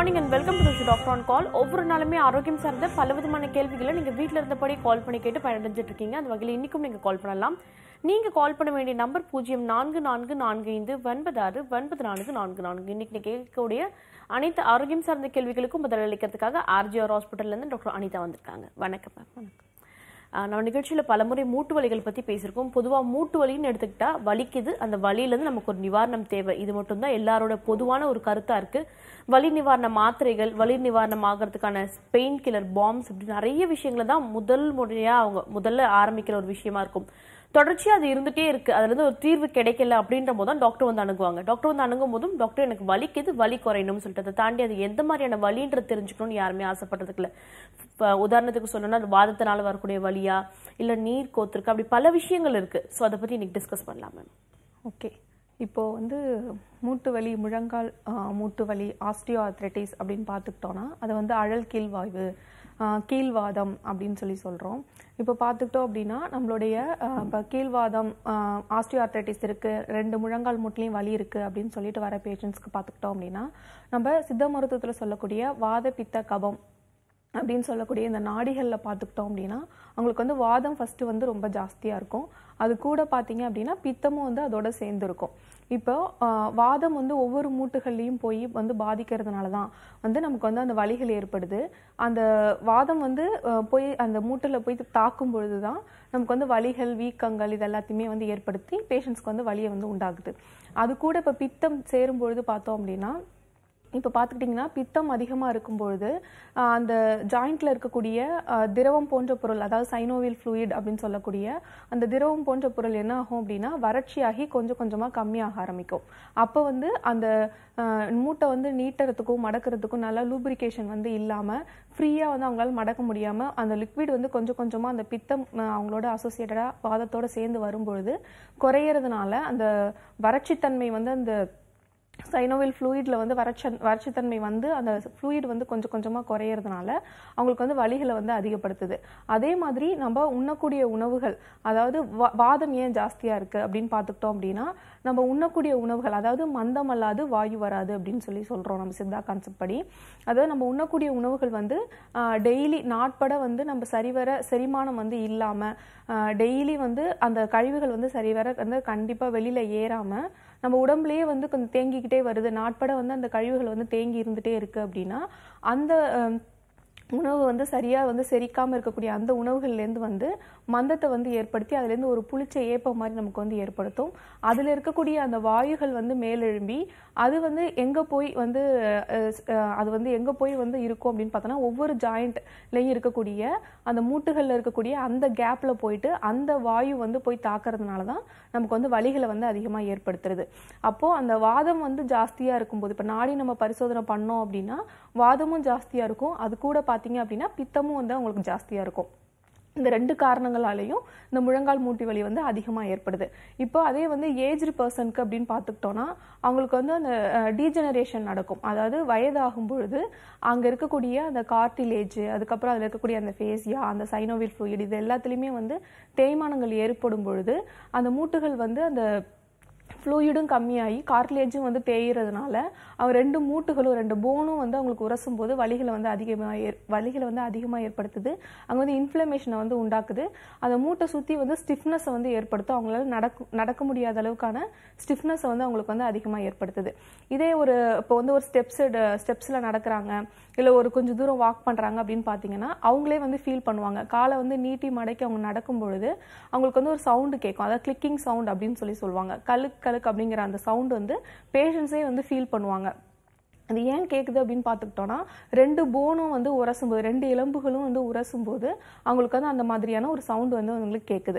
Morning and welcome to doctor on call ஒவ்வொரு நாளுமே ஆரோக்கியம் சார்ந்த பல விதமான கேள்விகளை நீங்க வீட்ல இருந்தபடி கால் பண்ணி கேட்டு பயனடைஞ்சிட்டு இருக்கீங்க அந்த வகையில் இன்னைக்கும் நீங்க கால் பண்ணலாம் நீங்க கால் பண்ண வேண்டிய நம்பர் பூஜ்ஜியம் நான்கு நான்கு நான்கு ஐந்து ஒன்பது ஆறு ஒன்பது நான்கு நான்கு நான்கு இன்னைக்கு நீங்க கேட்கக்கூடிய அனைத்து ஆரோக்கியம் சார்ந்த கேள்விகளுக்கும் பதிலளிக்கிறதுக்காக ஆர்ஜிஆர் ஹாஸ்பிட்டல்ல இருந்து டாக்டர் அனிதா வந்திருக்காங்க வணக்கம் மேம் வணக்கம் ஆஹ் நம்ம நிகழ்ச்சியில் பலமுறை மூட்டு வலிகள் பற்றி பேசியிருக்கோம் பொதுவாக மூட்டு வலின்னு எடுத்துக்கிட்டா வலிக்குது அந்த வலியிலேருந்து நமக்கு ஒரு நிவாரணம் தேவை இது மட்டும்தான் எல்லாரோட பொதுவான ஒரு கருத்தாக இருக்குது வலி நிவாரண மாத்திரைகள் வலி நிவாரணம் ஆகிறதுக்கான பெயின் கில்லர் பாம்ஸ் இப்படி நிறைய விஷயங்களை தான் முதல் முறையாக அவங்க முதல்ல ஆரம்பிக்கிற ஒரு விஷயமா இருக்கும் தொடர்ச்சியாக அது இருந்துகிட்டே இருக்கு அதுலேருந்து ஒரு தீர்வு கிடைக்கல அப்படின்ற போது தான் டாக்டர் வந்து அணுகுவாங்க டாக்டர் வந்து அணுகும் போதும் டாக்டர் எனக்கு வலிக்குது வலி குறையணும்னு சொல்லிட்டு அதை தாண்டி அது எந்த மாதிரியான வலின்றது தெரிஞ்சுக்கணும்னு யாருமே ஆசைப்படுறதுக்கு இல்லை இப்போ உதாரணத்துக்கு சொல்லணும்னா அது வாதத்தினால வரக்கூடிய வலியா இல்லை நீர் கோத்திருக்கு அப்படி பல விஷயங்கள் இருக்கு ஸோ அதை பற்றி இன்னைக்கு டிஸ்கஸ் பண்ணலாம் மேம் ஓகே இப்போ வந்து மூட்டு வலி முழங்கால் ஆ, மூட்டு வலி ஆஸ்டியோ ஆர்த்ரைட்டிஸ் அப்படின்னு பார்த்துக்கிட்டோன்னா அதை வந்து அழல் கீழ்வாய்வு ஆ, கீழ்வாதம் அப்படின்னு சொல்லி சொல்கிறோம் இப்போ பார்த்துக்கிட்டோம் அப்படின்னா நம்மளுடைய ஆ, இப்போ கீழ்வாதம் ஆஸ்டியோ ஆர்த்ரைட்டிஸ் இருக்குது ரெண்டு முழங்கால் மூட்டுலையும் வலி இருக்குது அப்படின்னு சொல்லிட்டு வர பேஷண்ட்ஸ்க்கு பார்த்துக்கிட்டோம் அப்படின்னா நம்ம சித்த மருத்துவத்தில் சொல்லக்கூடிய வாத பித்த கபம் அப்படின்னு சொல்லக்கூடிய இந்த நாடிகளில் பார்த்துக்கிட்டோம் அப்படின்னா அவங்களுக்கு வந்து வாதம் ஃபஸ்ட்டு வந்து ரொம்ப ஜாஸ்தியாக இருக்கும் அது கூட பார்த்தீங்க அப்படின்னா பித்தமும் வந்து அதோட சேர்ந்து இருக்கும் இப்போ ஆஹ், வாதம் வந்து ஒவ்வொரு மூட்டுகள்லையும் போய் வந்து பாதிக்கிறதுனால தான் வந்து நமக்கு வந்து அந்த வலிகள் ஏற்படுது அந்த வாதம் வந்து ஆஹ், போய் அந்த மூட்டில் போய் தாக்கும் பொழுது தான் நமக்கு வந்து வலிகள் வீக்கங்கள் இது எல்லாத்தையுமே வந்து ஏற்படுத்தி பேஷண்ட்ஸ்க்கு வந்து வலியை வந்து உண்டாகுது அது கூட இப்போ பித்தம் சேரும் பொழுது பார்த்தோம் அப்படின்னா இப்போ பார்த்துக்கிட்டிங்கன்னா பித்தம் அதிகமாக இருக்கும்பொழுது ஆஹ், அந்த ஜாயிண்ட்ல இருக்கக்கூடிய ஆஹ், திரவம் போன்ற பொருள் அதாவது சைனோவில் ஃப்ளூயிட் அப்படின்னு சொல்லக்கூடிய அந்த திரவம் போன்ற பொருள் என்ன ஆகும் அப்படின்னா வறட்சியாகி கொஞ்சம் கொஞ்சமாக கம்மியாக ஆரம்பிக்கும் அப்போ வந்து அந்த ஆஹ், மூட்டை வந்து நீட்டுறதுக்கும் மடக்கிறதுக்கும் நல்லா லூப்ரிகேஷன் வந்து இல்லாமல் ஃப்ரீயாக வந்து அவங்களால மடக்க முடியாமல் அந்த லிக்விட் வந்து கொஞ்சம் கொஞ்சமாக அந்த பித்தம் ஆஹ், அவங்களோட அசோசியேட்டடாக வாதத்தோட சேர்ந்து வரும்பொழுது குறையிறதுனால அந்த வறட்சித்தன்மை வந்து அந்த சைனோவில் ஃப்ளூயிடில் வந்து வறட்ச வறட்சித்தன்மை வந்து அந்த ஃப்ளூயிட் வந்து கொஞ்சம் கொஞ்சமாக குறையிறதுனால அவங்களுக்கு வந்து வலிகளை வந்து அதிகப்படுத்துது அதே மாதிரி நம்ம உண்ணக்கூடிய உணவுகள் அதாவது வா- வாதம் ஏன் ஜாஸ்தியாக இருக்குது அப்படின்னு பார்த்துக்கிட்டோம் அப்படின்னா நம்ம உண்ணக்கூடிய உணவுகள் அதாவது மந்தம் அல்லாது வாயு வராது அப்படின்னு சொல்லி சொல்கிறோம் நம்ம சித்தா கான்செப்ட் படி அதாவது நம்ம உண்ணக்கூடிய உணவுகள் வந்து டெய்லி நாட்பட வந்து நம்ம சரிவர செரிமானம் வந்து இல்லாமல் டெய்லி வந்து அந்த கழிவுகள் வந்து சரிவர வந்து கண்டிப்பாக வெளியில் ஏறாமல் நம்ம உடம்புலயே வந்து கொஞ்சம் தேங்கிக்கிட்டே வருது நாட்பட வந்து அந்த கழிவுகள் வந்து தேங்கி இருந்துட்டே இருக்கு அப்படின்னா அந்த அஹ், உணவு வந்து சரியா வந்து செரிக்காம இருக்கக்கூடிய அந்த உணவுகள்லேருந்து வந்து மந்தத்தை வந்து ஏற்படுத்தி அதுலேருந்து ஒரு புளிச்ச ஏப்பம் மாதிரி நமக்கு வந்து ஏற்படுத்தும் அதில் இருக்கக்கூடிய அந்த வாயுகள் வந்து மேலெழும்பி அது வந்து எங்கே போய் வந்து அஹ், அஹ், அது வந்து எங்கே போய் வந்து இருக்கும் அப்படின்னு பார்த்தோன்னா ஒவ்வொரு ஜாயிண்ட்லையும் இருக்கக்கூடிய அந்த மூட்டுகளில் இருக்கக்கூடிய அந்த கேப்பில் போயிட்டு அந்த வாயு வந்து போய் தாக்குறதுனால தான் நமக்கு வந்து வலிகளை வந்து அதிகமாக ஏற்படுத்துறது அப்போது அந்த வாதம் வந்து ஜாஸ்தியாக இருக்கும்போது இப்போ நாடி நம்ம பரிசோதனை பண்ணோம் அப்படின்னா வாதமும் ஜாஸ்தியாக இருக்கும் அது கூட பார்த்தீங்க அப்படின்னா பித்தமும் வந்து அவங்களுக்கு ஜாஸ்தியாக இருக்கும் இந்த ரெண்டு காரணங்களாலையும் இந்த முழங்கால் மூட்டி வலி வந்து அதிகமாக ஏற்படுது இப்போ அதே வந்து ஏஜ்டு பர்சனுக்கு அப்படின்னு பார்த்துக்கிட்டோன்னா அவங்களுக்கு வந்து அந்த டீஜெனரேஷன் நடக்கும் அதாவது வயதாகும் பொழுது அங்கே இருக்கக்கூடிய அந்த கார்டிலேஜ் அதுக்கப்புறம் அதில் இருக்கக்கூடிய அந்த ஃபேஸியா அந்த சைனோவில் ஃப்ளூயிட் இது எல்லாத்துலேயுமே வந்து தேய்மானங்கள் ஏற்படும் பொழுது அந்த மூட்டுகள் வந்து அந்த ஃப்ளூயிடும் கம்மியாகி கார்ட்லேஜும் வந்து தேய்கிறதுனால அவங்க ரெண்டு மூட்டுகளும் ரெண்டு போனும் வந்து அவங்களுக்கு உரசும் போது வலிகளை வந்து அதிகமாக ஏற் வலிகளை வந்து அதிகமாக ஏற்படுத்துது அங்கே வந்து இன்ஃப்ளமேஷனை வந்து உண்டாக்குது அந்த மூட்டை சுற்றி வந்து ஸ்டிஃப்னஸை வந்து ஏற்படுத்தும் அவங்களால நடக்க நடக்க முடியாத அளவுக்கான ஸ்டிஃப்னஸை வந்து அவங்களுக்கு வந்து அதிகமாக ஏற்படுத்துது இதே ஒரு இப்போ வந்து ஒரு ஸ்டெப்ஸ் ஸ்டெப்ஸில் நடக்கிறாங்க இல்லை ஒரு கொஞ்சம் தூரம் வாக் பண்ணுறாங்க அப்படின்னு பார்த்தீங்கன்னா அவங்களே வந்து ஃபீல் பண்ணுவாங்க காலை வந்து நீட்டி மடக்கி அவங்க நடக்கும் பொழுது அவங்களுக்கு வந்து ஒரு சவுண்டு கேட்கும் அதாவது கிளிக்கிங் சவுண்ட் அப்படின்னு சொல்லி சொல்லுவாங்க கலுக் கலுக் அப்படிங்கிற அந்த சவுண்ட் வந்து பேஷண்ட்ஸே வந்து ஃபீல் பண்ணுவாங்க அது ஏன் கேட்குது அப்படின்னு பார்த்துக்கிட்டோன்னா ரெண்டு போனும் வந்து உரசும்போது ரெண்டு எலும்புகளும் வந்து உரசும்போது அவங்களுக்கு வந்து அந்த மாதிரியான ஒரு சவுண்டு வந்து அவங்களுக்கு கேட்குது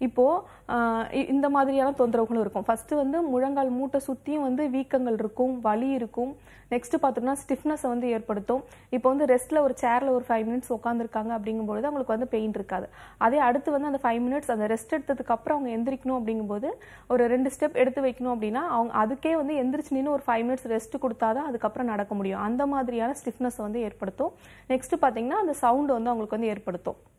இப்போது இந்த மாதிரியான தொந்தரவுகளும் இருக்கும் ஃபஸ்ட்டு வந்து முழங்கால் மூட்டை சுற்றியும் வந்து வீக்கங்கள் இருக்கும் வலி இருக்கும் நெக்ஸ்ட் பார்த்தோம்னா ஸ்டிஃப்னஸை வந்து ஏற்படுத்தும் இப்போ வந்து ரெஸ்ட்டில் ஒரு சேரில் ஒரு ஃபைவ் மினிட்ஸ் உட்காந்துருக்காங்க அப்படிங்கும்பொழுது அவங்களுக்கு வந்து பெயின் இருக்காது அதே அடுத்து வந்து அந்த ஃபைவ் மினிட்ஸ் அந்த ரெஸ்ட் எடுத்ததுக்கு அப்புறம் அவங்க எந்திரிக்கணும் அப்படிங்கும்போது ஒரு ரெண்டு ஸ்டெப் எடுத்து வைக்கணும் அப்படின்னா அவங்க அதுக்கே வந்து எந்திரிச்சு நின்று ஒரு ஃபைவ் மினிட்ஸ் ரெஸ்ட் கொடுத்தாதான் அதுக்கப்புறம் நடக்க முடியும் அந்த மாதிரியான ஸ்டிஃப்னஸ் வந்து ஏற்படுத்தும் நெக்ஸ்ட் பார்த்தீங்கன்னா அந்த சவுண்ட் வந்து அவங்களுக்கு வந்து ஏற்படுத்தும்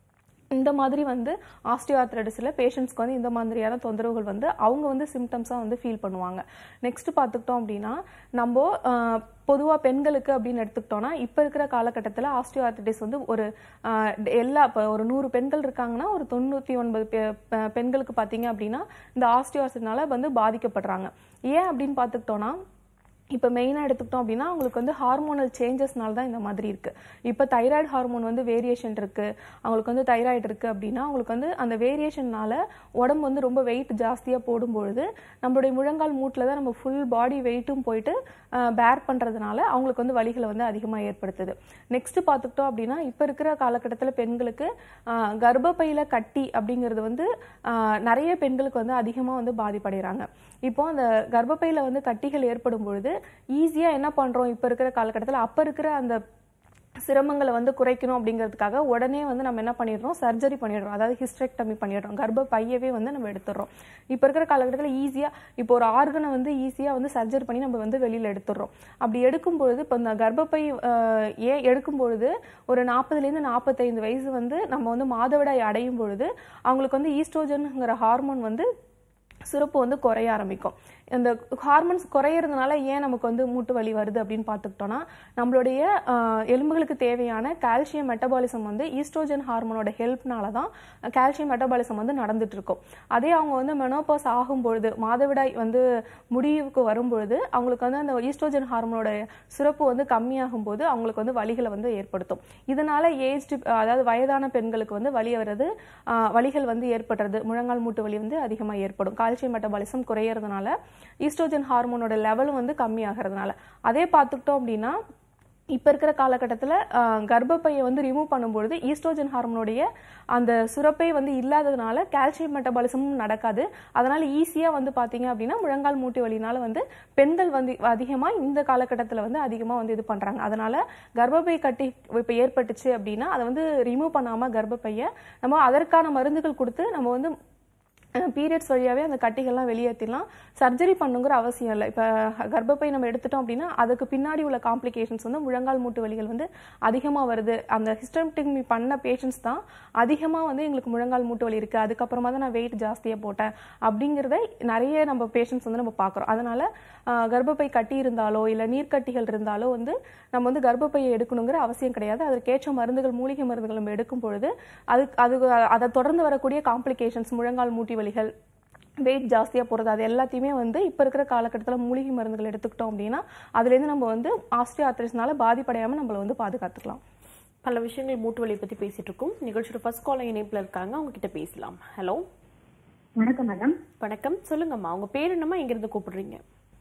இந்த மாதிரி வந்து ஆஸ்டியோஆர்த்ரைட்டிஸில் பேஷண்ட்ஸ்க்கு வந்து இந்த மாதிரியான தொந்தரவுகள் வந்து அவங்க வந்து சிம்டம்ஸாக வந்து ஃபீல் பண்ணுவாங்க நெக்ஸ்ட் பார்த்துக்கிட்டோம் அப்படின்னா நம்ம பொதுவாக பெண்களுக்கு அப்படின்னு எடுத்துக்கிட்டோம்னா இப்போ இருக்கிற காலகட்டத்தில் ஆஸ்டியோஆர்த்ரைட்டிஸ் வந்து ஒரு ஆஹ், எல்லா இப்போ ஒரு நூறு பெண்கள் இருக்காங்கன்னா ஒரு தொண்ணூற்றி ஒன்பது பெ- பெ- பெண்களுக்கு பார்த்தீங்க அப்படின்னா இந்த ஆஸ்டியோஆர்த்ரைட்டினால வந்து பாதிக்கப்படுறாங்க ஏன் அப்படின்னு பார்த்துக்கிட்டோம்னா இப்போ மெயினாக எடுத்துக்கிட்டோம் அப்படின்னா அவங்களுக்கு வந்து ஹார்மோனல் சேஞ்சஸ்னால தான் இந்த மாதிரி இருக்கு இப்போ தைராய்டு ஹார்மோன் வந்து வேரியேஷன் இருக்கு அவங்களுக்கு வந்து தைராய்டு இருக்கு அப்படின்னா அவங்களுக்கு வந்து அந்த வேரியேஷன்னால உடம்பு வந்து ரொம்ப வெயிட் ஜாஸ்தியாக போடும்பொழுது நம்மளுடைய முழங்கால் மூட்டில் தான் நம்ம ஃபுல் பாடி வெயிட்டும் போயிட்டு பேர் பண்ணுறதுனால அவங்களுக்கு வந்து வலிகளை வந்து அதிகமாக ஏற்படுத்துது நெக்ஸ்ட் பார்த்துக்கிட்டோம் அப்படின்னா இப்போ இருக்கிற காலகட்டத்தில் பெண்களுக்கு ஆஹ், கர்ப்பப்பையில கட்டி அப்படிங்கிறது வந்து ஆஹ், நிறைய பெண்களுக்கு வந்து அதிகமாக வந்து பாதிப்படைகிறாங்க இப்போ அந்த கர்ப்பப்பையில வந்து கட்டிகள் ஏற்படும் பொழுது ஈஸியா என்ன பண்றோம் இப்ப இருக்கிற காலகட்டத்தில் அப்ப இருக்கிற அந்த சிரமங்களை வந்து குறைக்கணும் அப்படிங்கிறதுக்காக உடனே வந்து நம்ம என்ன பண்ணிடுறோம் சர்ஜரி பண்ணிடுறோம் அதாவது ஹிஸ்டெக்டமி பண்ணிடுறோம் கர்ப்ப பையவே வந்து நம்ம எடுத்துடுறோம் இப்போ இருக்கிற காலகட்டத்தில் ஈஸியா இப்போ ஒரு ஆர்கனை வந்து ஈஸியா வந்து சர்ஜரி பண்ணி நம்ம வந்து வெளியில எடுத்துடுறோம் அப்படி எடுக்கும் பொழுது இப்போ இந்த கர்ப்பப்பை ஆஹ், ஏன் எடுக்கும் பொழுது ஒரு நாற்பதுலேருந்து நாற்பத்தைந்து வயசு வந்து நம்ம வந்து மாதவிடாய் அடையும் பொழுது அவங்களுக்கு வந்து ஈஸ்ட்ரோஜன்ங்கிற ஹார்மோன் வந்து சுரப்பு வந்து குறைய ஆரம்பிக்கும் இந்த ஹார்மோன்ஸ் குறையிறதுனால ஏன் நமக்கு வந்து மூட்டு வலி வருது அப்படின்னு பார்த்துக்கிட்டோம்னா நம்மளுடைய ஆஹ், எலும்புகளுக்கு தேவையான கால்சியம் மெட்டபாலிசம் வந்து ஈஸ்ட்ரோஜன் ஹார்மோனோட ஹெல்ப்னால தான் கால்சியம் மெட்டபாலிசம் வந்து நடந்துட்டு இருக்கும் அதே அவங்க வந்து மெனோபாஸ் ஆகும் பொழுது மாதவிடாய் வந்து முடிவுக்கு வரும் பொழுது அவங்களுக்கு வந்து அந்த ஈஸ்ட்ரோஜன் ஹார்மோனோட சுரப்பு வந்து கம்மியாகும் போது அவங்களுக்கு வந்து வலிகளை வந்து ஏற்படுத்தும் இதனால ஏஜ்டு அதாவது வயதான பெண்களுக்கு வந்து வலி வர்றது ஆஹ், வலிகள் வந்து ஏற்படுறது முழங்கால் மூட்டு வலி வந்து அதிகமாக ஏற்படும் கால்சியம் மெட்டபாலிசம் குறையறதுனால ஈஸ்ட்ரோஜன் ஹார்மோனோட லெவலும் வந்து கம்மியாகிறதுனால அதே பார்த்துக்கிட்டோம் அப்படின்னா இப்போ இருக்கிற காலகட்டத்தில் கர்ப்பப்பையை வந்து ரிமூவ் பண்ணும்பொழுது ஈஸ்ட்ரோஜன் ஹார்மோனுடைய அந்த சுரப்பை வந்து இல்லாததுனால கால்சியம் மெட்டபாலிசமும் நடக்காது அதனால ஈஸியாக வந்து பார்த்தீங்க அப்படின்னா முழங்கால் மூட்டு வலினால வந்து பெண்கள் வந்து அதிகமாக இந்த காலகட்டத்தில் வந்து அதிகமாக வந்து இது பண்ணுறாங்க அதனால கர்ப்பப்பை கட்டி இப்போ ஏற்பட்டுச்சு அப்படின்னா அதை வந்து ரிமூவ் பண்ணாமல் கர்ப்பப்பையை நம்ம அதற்கான மருந்துகள் கொடுத்து நம்ம வந்து பீரியட்ஸ் வழியாவே அந்த கட்டிகள்லாம் வெளியேற்றிடலாம் சர்ஜரி பண்ணுங்கிற அவசியம் இல்லை இப்போ கர்ப்பப்பை நம்ம எடுத்துட்டோம் அப்படின்னா அதுக்கு பின்னாடி உள்ள காம்ப்ளிகேஷன்ஸ் வந்து முழங்கால் மூட்டு வலிகள் வந்து அதிகமாக வருது அந்த ஹிஸ்டமிக்டமி பண்ண பேஷண்ட்ஸ் தான் அதிகமாக வந்து எங்களுக்கு முழங்கால் மூட்டு வலி இருக்குது அதுக்கப்புறமா தான் நான் வெயிட் ஜாஸ்தியாக போட்டேன் அப்படிங்கிறத நிறைய நம்ம பேஷண்ட்ஸ் வந்து நம்ம பார்க்குறோம் அதனால ஆஹ், கர்ப்பப்பை கட்டி இருந்தாலோ இல்லை நீர்க்கட்டிகள் இருந்தாலோ வந்து நம்ம வந்து கர்ப்பப்பையை எடுக்கணுங்கிற அவசியம் கிடையாது அதற்கேற்ற மருந்துகள் மூலிகை மருந்துகள் நம்ம எடுக்கும் பொழுது அது அது அதை தொடர்ந்து வரக்கூடிய காம்ப்ளிகேஷன்ஸ் முழங்கால் மூட்டி வலிகள் வெயிட் ஜாஸ்தியாக போகிறது அது எல்லாத்தையுமே வந்து இப்போ இருக்கிற காலகட்டத்தில் மூலிகை மருந்துகள் எடுத்துக்கிட்டோம் அப்படின்னா அதுலேருந்து நம்ம வந்து ஆஸ்டியோஆர்த்ரைட்டிஸ்னால பாதிப்படையாமல் நம்மளை வந்து பாதுகாத்துக்கலாம் பல விஷயங்கள் மூட்டு வலியை பத்தி பேசிட்டு இருக்கோம் நிகழ்ச்சியோட ஃபர்ஸ்ட் கால் இணைப்புல இருக்காங்க அவங்க கிட்ட பேசலாம் ஹலோ வணக்கம் மேடம் வணக்கம் சொல்லுங்கம்மா உங்க பேர் என்னம்மா எங்க இருந்து கூப்பிடுறீங்க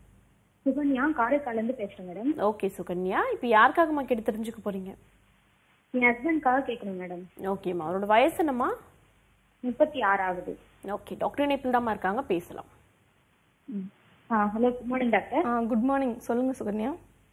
சுகன்யா காரைக்கால்ல இருந்து பேசுறேன் மேடம் ஓகே சுகன்யா இப்போ யாருக்காகம்மா கேட்டு தெரிஞ்சுக்க போறீங்க என் ஹஸ்பண்ட்காக கேட்கணும் மேடம் ஓகேம்மா அவரோட வயசு என்னம்மா முப்பத்தி ஆறு ஆகுது ஓகே டாக்டர் இணைப்பில் தாம்மா இருக்காங்க பேசலாம் hello good morning doctor good morning சொல்லுங்கள் சுகன்யா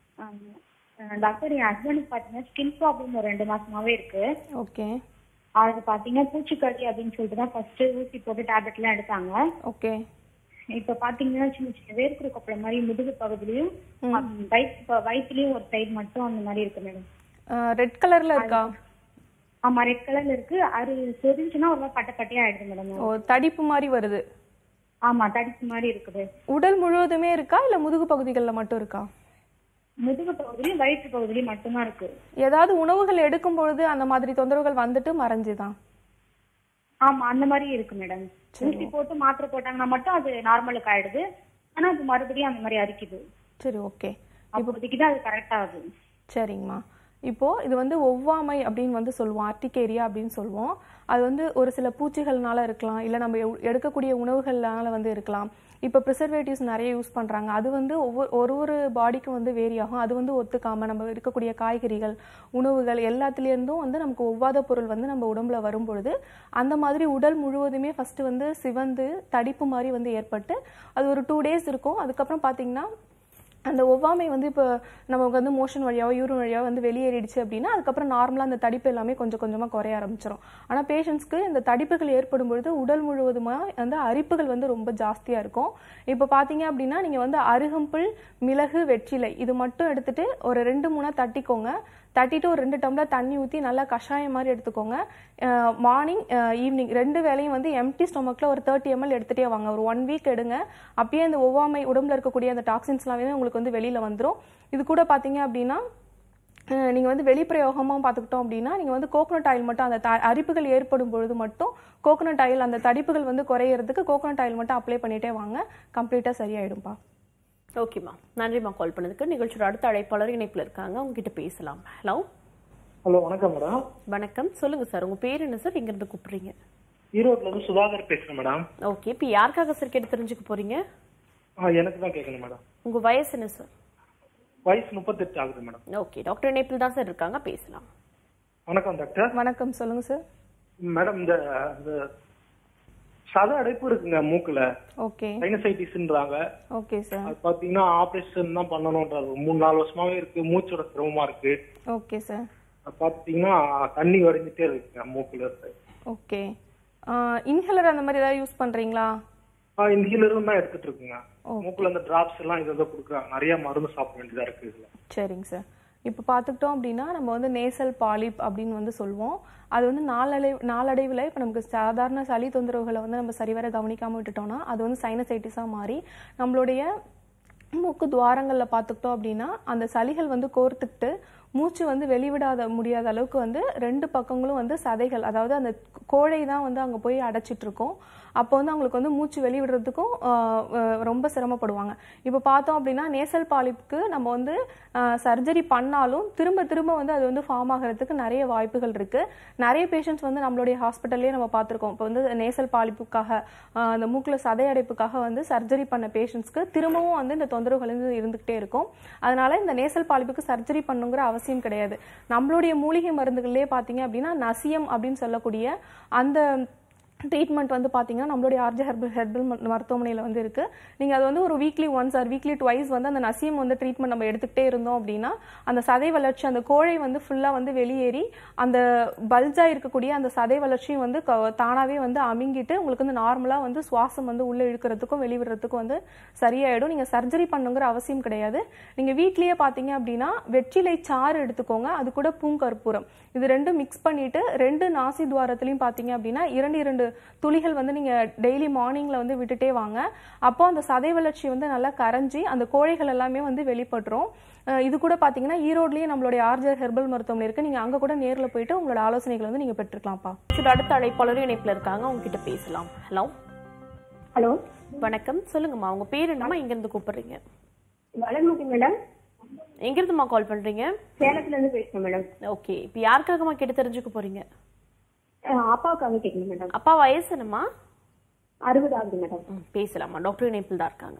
டாக்டர் என் ஹஸ்பண்டுக்கு பாத்தீங்கன்னா ஸ்கின் ப்ராப்ளம் ஒரு ரெண்டு மாசமாவே இருக்கு ஓகே அது பாத்தீங்கன்னா பூச்சிக்கடி அப்படின்னு சொல்லிட்டு தான் ஃபர்ஸ்ட் ஊசி போட்டு டேப்லெட் எல்லாம் எடுத்தாங்க ஓகே இப்ப பாத்தீங்கன்னா சின்ன சின்ன வேர்க்குரு கொப்பள மாதிரி முதுகு பகுதியிலயும் வயிற்று வயிற்றுலயும் ஒரு சைடு மட்டும் அந்த மாதிரி இருக்கு மேடம் ரெட் கலரில் இருக்கா ஆமா ரெட் கலர்ல இருக்கு அது சொரிஞ்சுன்னா ஒரு மாதிரி பட்டை பட்டையா ஆயிடுது மேடம் ஓ தடிப்பு மாதிரி வருது ஆமா தடிப்பு மாதிரி இருக்குது உடல் முழுவதுமே இருக்கா இல்லை முதுகு பகுதிகளில் மட்டும் இருக்கா முதுகு பகுதியிலும் வயிற்று பகுதியிலும் மட்டும்தான் இருக்கு ஏதாவது உணவுகள் எடுக்கும் பொழுது அந்த மாதிரி தொந்தரவுகள் வந்துட்டு மறைஞ்சுதான் ஆமா அந்த மாதிரி இருக்கு மேடம் ஊசி போட்டு மாத்திரை போட்டாங்கன்னா மட்டும் அது நார்மலுக்கு ஆயிடுது ஆனா அது மறுபடியும் அந்த மாதிரி அரிக்குது சரி ஓகே அப்போதைக்கு தான் அது கரெக்ட் ஆகுது சரிங்கம்மா இப்போ இது வந்து ஒவ்வாமை அப்படின்னு வந்து சொல்லுவோம் ஆர்டிகேரியா அப்படின்னு சொல்லுவோம் அது வந்து ஒரு சில பூச்சிகள்னால இருக்கலாம் இல்லை நம்ம எவ்- எடுக்கக்கூடிய உணவுகள்னால வந்து இருக்கலாம் இப்போ ப்ரிசர்வேட்டிவ்ஸ் நிறைய யூஸ் பண்ணுறாங்க அது வந்து ஒவ்வொரு ஒரு ஒரு பாடிக்கும் வந்து வேரி ஆகும் அது வந்து ஒத்துக்காம நம்ம இருக்கக்கூடிய காய்கறிகள் உணவுகள் எல்லாத்துலேருந்தும் வந்து நமக்கு ஒவ்வாத பொருள் வந்து நம்ம உடம்புல வரும் பொழுது அந்த மாதிரி உடல் முழுவதுமே ஃபர்ஸ்ட் வந்து சிவந்து தடிப்பு மாதிரி வந்து ஏற்பட்டு அது ஒரு டூ டேஸ் இருக்கும் அதுக்கப்புறம் பார்த்தீங்கன்னா அந்த ஒவ்வாமை வந்து இப்போ நமக்கு வந்து மோஷன் வழியாவோ யூரின் வழியாவோ வந்து வெளியேறிடுச்சு அப்படின்னா அதுக்கப்புறம் நார்மலாக அந்த தடிப்பு எல்லாமே கொஞ்சம் கொஞ்சமாக குறைய ஆரம்பிச்சிடும் ஆனால் பேஷண்ட்ஸ்க்கு இந்த தடிப்புகள் ஏற்படும் பொழுது உடல் முழுவதுமாக வந்து அரிப்புகள் வந்து ரொம்ப ஜாஸ்தியாக இருக்கும் இப்போ பார்த்தீங்க அப்படின்னா நீங்கள் வந்து அருகம்புல் மிளகு வெற்றிலை இது மட்டும் எடுத்துட்டு ஒரு ரெண்டு மூணா தட்டிக்கோங்க தேர்ட்டி டு ரெண்டு டம்ளர் தண்ணி ஊற்றி நல்லா கஷாயம் மாதிரி எடுத்துக்கோங்க மார்னிங் ஈவினிங் ரெண்டு வேளையும் வந்து எம்டி ஸ்டொமக்கில் ஒரு தேர்ட்டி எம்எல் எடுத்துகிட்டே வாங்க ஒரு ஒன் வீக் எடுங்க அப்பயே இந்த ஒவ்வாமை உடம்புல இருக்கக்கூடிய அந்த டாக்ஸின்ஸ்லாமே உங்களுக்கு வந்து வெளியில் வந்துடும் இது கூட பார்த்தீங்க அப்படின்னா அஹ் நீங்க வந்து வெளிப்பிரயோகமா பார்த்துக்கிட்டோம் அப்படின்னா நீங்க வந்து கோகனட் ஆயில் மட்டும் அந்த த- அரிப்புகள் ஏற்படும் பொழுது மட்டும் கோகனட் ஆயில் அந்த தடிப்புகள் வந்து குறையறதுக்கு கோகனட் ஆயில் மட்டும் அப்ளை பண்ணிட்டே வாங்க கம்ப்ளீட்டா சரியாயிடும்பா ஓகேம்மா நன்றிம்மா கால் பண்ணதுக்கு நிகழ்ச்சியோட அடுத்த அழைப்பாளர் இணைப்புல இருக்காங்க அவங்க கிட்ட பேசலாம் ஹலோ ஹலோ வணக்கம் மேடம் வணக்கம் சொல்லுங்க சார் உங்க பேர் என்ன சார் எங்க இருந்து கூப்பிடுறீங்க ஈரோட்ல இருந்து சுதாகர் பேசுறேன் மேடம் ஓகே இப்போ யாருக்காக சார் கேட்டு தெரிஞ்சுக்க போறீங்க ஆ எனக்கு தான் கேட்கணும் மேடம் உங்க வயசு என்ன சார் வயசு முப்பத்தெட்டு ஆகுது மேடம் ஓகே டாக்டர் இணைப்பில் தான் சார் இருக்காங்க பேசலாம் வணக்கம் டாக்டர் வணக்கம் சொல்லுங்க சார் மேடம் இந்த இந்த சத அடைப்பு இருக்குங்க மூக்குல ஓகே சைனசைட்டிஸ்ன்றாங்க ஓகே சார் அது பாத்தீங்கன்னா ஆபரேஷன் தான் பண்ணணும்ன்றாரு மூணு நாலு வருஷமாவே இருக்கு மூச்சோட சிரமமா இருக்கு ஓகே சார் அது பாத்தீங்கன்னா தண்ணி வடிஞ்சிட்டே இருக்குங்க மூக்குல இருக்கு ஓகே இன்ஹேலர் அந்த மாதிரி ஏதாவது யூஸ் பண்றீங்களா இன்ஹீலரும் தான் எடுத்துட்டு இருக்குங்க மூக்குல அந்த டிராப்ஸ் எல்லாம் இது வந்து கொடுக்குறாங்க நிறைய மருந்து சாப்பிட வேண்டியதா இருக்கு இதுல சரிங்க சார் இப்போ பார்த்துக்கிட்டோம் அப்படின்னா நம்ம வந்து நேசல் பாலிப் அப்படின்னு வந்து சொல்லுவோம் அது வந்து நாளடை நாளடைவில் இப்போ நமக்கு சாதாரண சளி தொந்தரவுகளை வந்து நம்ம சரிவர கவனிக்காமல் விட்டுட்டோம்னா அது வந்து சைனசைட்டிஸாக மாறி நம்மளுடைய மூக்கு துவாரங்களில் பார்த்துக்கிட்டோம் அப்படின்னா அந்த சளிகள் வந்து கோர்த்துக்கிட்டு மூச்சு வந்து வெளிவிடாத முடியாத அளவுக்கு வந்து ரெண்டு பக்கங்களும் வந்து சதைகள் அதாவது அந்த கோழை தான் வந்து அங்கே போய் அடைச்சிட்டு இருக்கும் அப்போ வந்து அவங்களுக்கு வந்து மூச்சு வெளிவிடுறதுக்கும் ஆஹ், ஆஹ், ரொம்ப சிரமப்படுவாங்க இப்போ பார்த்தோம் அப்படின்னா நேசல் பாலிப்புக்கு நம்ம வந்து சர்ஜரி பண்ணாலும் திரும்ப திரும்ப வந்து அது வந்து ஃபார்ம் ஆகிறதுக்கு நிறைய வாய்ப்புகள் இருக்கு நிறைய பேஷண்ட்ஸ் வந்து நம்மளுடைய ஹாஸ்பிட்டல்லே நம்ம பார்த்துருக்கோம் இப்போ வந்து நேசல் பாலிப்புக்காக ஆஹ், அந்த மூக்கில் சதை அடைப்புக்காக வந்து சர்ஜரி பண்ண பேஷண்ட்ஸ்க்கு திரும்பவும் வந்து இந்த தொந்தரவுகள் வந்து இருந்துகிட்டே இருக்கும் அதனால இந்த நேசல் பாலிப்புக்கு சர்ஜரி பண்ணுங்கிற அவசியம் கிடையாது நம்மளுடைய மூலிகை மருந்துகள்லேயே பார்த்தீங்க அப்படின்னா நசியம் அப்படின்னு சொல்லக்கூடிய அந்த ட்ரீட்மெண்ட் வந்து பார்த்தீங்கன்னா நம்மளுடைய ஆர்ஜி ஹெர்பல் ஹெர்பல் மருத்துவமனையில் வந்து இருக்கு நீங்கள் அது வந்து ஒரு weekly once or weekly twice வந்து அந்த நசியம் வந்து ட்ரீட்மெண்ட் நம்ம எடுத்துக்கிட்டே இருந்தோம் அப்படின்னா அந்த சதை வளர்ச்சி அந்த கோழை வந்து ஃபுல்லாக வந்து வெளியேறி அந்த பல்ஜா இருக்கக்கூடிய அந்த சதை வளர்ச்சியும் வந்து க- தானாவே வந்து அமிங்கிட்டு உங்களுக்கு வந்து நார்மலாக வந்து சுவாசம் வந்து உள்ளே இழுக்கிறதுக்கும் வெளிவிடுறதுக்கும் வந்து சரியாயிடும் நீங்கள் சர்ஜரி பண்ணுங்கிற அவசியம் கிடையாது நீங்கள் வீட்லயே பார்த்தீங்க அப்படின்னா வெற்றிலை சாறு எடுத்துக்கோங்க அது கூட பூங்கற்பூரம் இது ரெண்டும் மிக்ஸ் பண்ணிட்டு ரெண்டு நாசி துவாரத்துலையும் பார்த்தீங்க அப்படின்னா இரண்டு இரண்டு துளிகள் வந்து நீங்க டெய்லி மார்னிங்ல வந்து விட்டுட்டே வாங்க அப்போ அந்த சதை வளர்ச்சி வந்து நல்லா கரைஞ்சி அந்த கோழைகள் எல்லாமே வந்து வெளிப்பட்டுரும் அஹ் இது கூட பாத்தீங்கன்னா ஈரோட்லயே நம்மளுடைய ஆர்ஜர் ஹெர்பல் மருத்துவமனை இருக்கு நீங்க அங்க கூட நேர்ல போயிட்டு உங்களோட ஆலோசனைகளை வந்து நீங்க பெற்றுக்கலாம்ப்பா சரி அடுத்த அழைப்பாளர் இணைப்புல இருக்காங்க அவங்க கிட்ட பேசலாம் ஹலோ ஹலோ வணக்கம் சொல்லுங்கம்மா உங்க பேர் என்னம்மா எங்க இருந்து கூப்பிடுறீங்க வளர்மதி மேடம் எங்க இருந்துமா கால் பண்றீங்க சேலத்துல இருந்து பேசுறேன் மேடம் ஓகே இப்போ யாருக்காகம்மா கேட்டு தெரிஞ்சுக்க போறீங்க அஹ் அப்பாவுக்காக கேட்கணும் மேடம் அப்பா வயசு என்னம்மா அறுபது ஆகுது மேடம் ம், பேசலாமா டாக்டர் இணைப்பில் தான் இருக்காங்க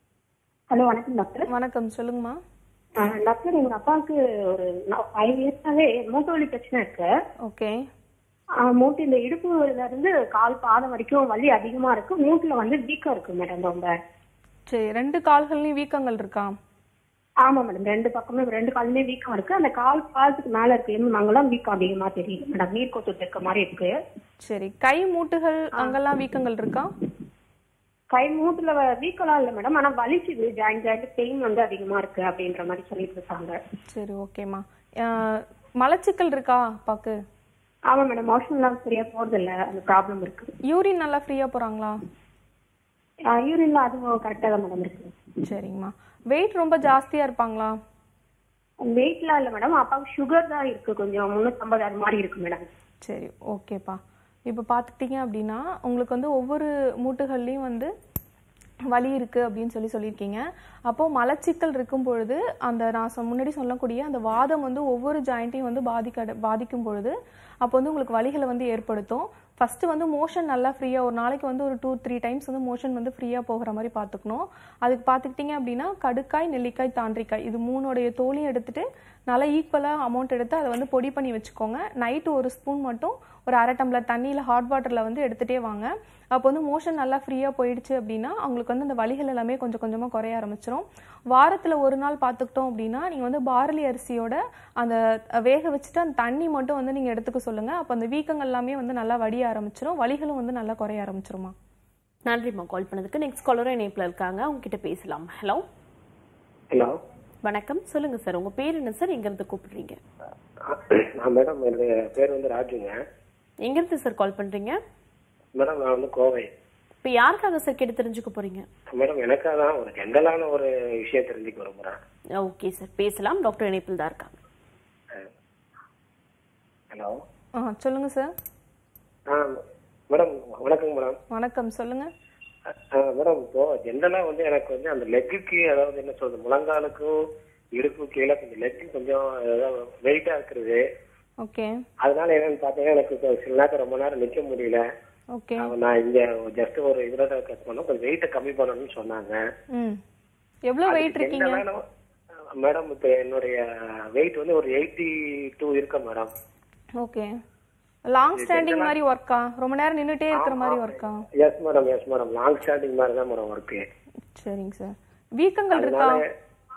ஹலோ வணக்கம் டாக்டர் வணக்கம் சொல்லுங்கம்மா அஹ் டாக்டர் எங்க அப்பாவுக்கு ஒரு ஃபைவ் இயர்ஸாவே மூட்டு வலி பிரச்சனை இருக்கு ஓகே அஹ் மூட்டு இந்த இடுப்புல இருந்து கால் பாதம் வரைக்கும் வலி அதிகமா இருக்கு மூட்டுல வந்து வீக்கம் இருக்கு மேடம் ரொம்ப சரி ரெண்டு கால்கள்லயும் வீக்கங்கள் இருக்கா ஆமா மேடம் ரெண்டு பக்கமே ரெண்டு காலுமே வீக்கம் இருக்கு அந்த கால் பாதத்துக்கு மேல இருக்கு எலும்பு நாங்கெல்லாம் வீக்கம் அதிகமா தெரியுது மேடம் நீர் கொத்துட்டு இருக்க மாதிரி இருக்கு சரி கை மூட்டுகள் அங்கெல்லாம் வீக்கங்கள் இருக்கா கை மூட்டுல வ- வீக்கம்லாம் இல்ல மேடம் ஆனா வலிக்குது ஜாயிண்ட் ஜாயிண்ட் பெயின் வந்து அதிகமா இருக்கு அப்படின்ற மாதிரி சொல்லிட்டு இருக்காங்க சரி ஓகேம்மா அஹ் மலச்சிக்கல் இருக்கா அப்பாக்கு ஆமா மேடம் மோஷன் எல்லாம் சரியா போறது இல்ல அந்த ப்ராப்ளம் இருக்கு யூரின் நல்லா ஃப்ரீயா போறாங்களா யூரின்ல அதுவும் கரெக்டா தான் மேடம் இருக்கு சரிங்கம்மா வெயிட் ரொம்ப ஜாஸ்தியா இருப்பாங்களா வெயிட்லாம் இல்ல மேடம் அப்பாவுக்கு சுகர் தான் இருக்கு கொஞ்சம் முன்னூத்தம்பது அது மாதிரி இருக்கு மேடம் சரி ஓகேப்பா இப்போ பார்த்துக்கிட்டீங்க அப்படின்னா உங்களுக்கு வந்து ஒவ்வொரு மூட்டுகள்லையும் வந்து வலி இருக்கு அப்படின்னு சொல்லி சொல்லியிருக்கீங்க அப்போ மலச்சிக்கல் இருக்கும் பொழுது அந்த நான் சொ- முன்னாடி சொல்லக்கூடிய அந்த வாதம் வந்து ஒவ்வொரு ஜாயிண்ட்டையும் வந்து பாதிக்க பாதிக்கும் பொழுது அப்போ வந்து உங்களுக்கு வலிகளை வந்து ஏற்படுத்தும் ஃபர்ஸ்ட் வந்து மோஷன் நல்லா ஃப்ரீயா ஒரு நாளைக்கு வந்து ஒரு டூ த்ரீ டைம்ஸ் வந்து மோஷன் வந்து ஃப்ரீயா போகிற மாதிரி பார்த்துக்கணும் அதுக்கு பார்த்துக்கிட்டீங்க அப்படின்னா கடுக்காய் நெல்லிக்காய் தாண்டிக்காய் இது மூணுடைய தோலையும் எடுத்துட்டு நல்லா ஈக்குவலாக அமௌண்ட் எடுத்து அதை வந்து பொடி பண்ணி வச்சுக்கோங்க நைட்டு ஒரு ஸ்பூன் மட்டும் ஒரு அரை டம்ளர் தண்ணியில் ஹாட் வாட்டரில் வந்து எடுத்துகிட்டே வாங்க அப்போ வந்து மோஷன் நல்லா ஃப்ரீயாக போயிடுச்சு அப்படின்னா அவங்களுக்கு வந்து அந்த வலிகள் எல்லாமே கொஞ்சம் கொஞ்சமாக குறைய ஆரம்பிச்சிரும் வாரத்தில் ஒரு நாள் பார்த்துக்கிட்டோம் அப்படின்னா நீங்கள் வந்து பார்லி அரிசியோட அந்த வேக வச்சுட்டு அந்த தண்ணி மட்டும் வந்து நீங்கள் எடுத்துக்க சொல்லுங்கள் அப்போ அந்த வீக்கங்கள் எல்லாமே வந்து நல்லா வடிய ஆரம்பிச்சிரும் வலிகளும் வந்து நல்லா குறைய ஆரம்பிச்சிருமா நன்றிம்மா கால் பண்ணதுக்கு நெக்ஸ்ட் காலரும் இணைப்பில் இருக்காங்க அவங்க கிட்ட பேசலாம் ஹலோ ஹலோ வணக்கம் சொல்லுங்க சார் உங்க பேர் என்ன சார் எங்க இருந்து கூப்பிடுறீங்க நான் மேடம் என்னுடைய பேர் வந்து ராஜுங்க எங்க இருந்து சார் கால் பண்றீங்க மேடம் நான் வந்து கோவை இப்ப யாருக்காக சார் கேட்டு தெரிஞ்சுக்க போறீங்க மேடம் எனக்காக தான் ஒரு ஜென்ரலான ஒரு விஷயம் தெரிஞ்சுக்க விரும்புறேன் ஓகே சார் பேசலாம் டாக்டர் இணைப்பில் தான் இருக்காங்க ஹலோ ஆ சொல்லுங்க சார் ஆ மேடம் வணக்கங்க மேடம் வணக்கம் சொல்லுங்க ஆ, மேடம் இப்போ ஜென்ரலா வந்து எனக்கு வந்து அந்த லெக்குக்கு அதாவது என்ன சொல்றது முழங்காலுக்கும் இடுப்பு கீழே கொஞ்சம் லெக்கு கொஞ்சம் வெயிட்டா இருக்கிறது ஓகே அதனால என்னன்னு பாத்தீங்கன்னா எனக்கு இப்போ சில நேரத்தில் ரொம்ப நேரம் நிக்க முடியல ஓகே அவ- நான் இங்க ஜஸ்ட் ஒரு இதுல கட் பண்ணோம் கொஞ்சம் வெயிட்டை கம்மி பண்ணணும்னு சொன்னாங்க ம் எவ்வளோ வெயிட் இருக்கீங்க ஜென்ரலான மேடம் இப்ப என்னுடைய வெயிட் வந்து ஒரு எயிட்டி டூ இருக்கு மேடம் ஓகே லாங் ஸ்டாண்டிங் மாதிரி ஒர்க்கா ரொம்ப நேரம் நின்றுட்டே இருக்கிற மாதிரி ஒர்க்கா yes madam yes madam long standing மாதிரி தான் மேடம் ஒர்க்கு சரிங்க சார் வீக்கங்கள் இருக்கா அதனால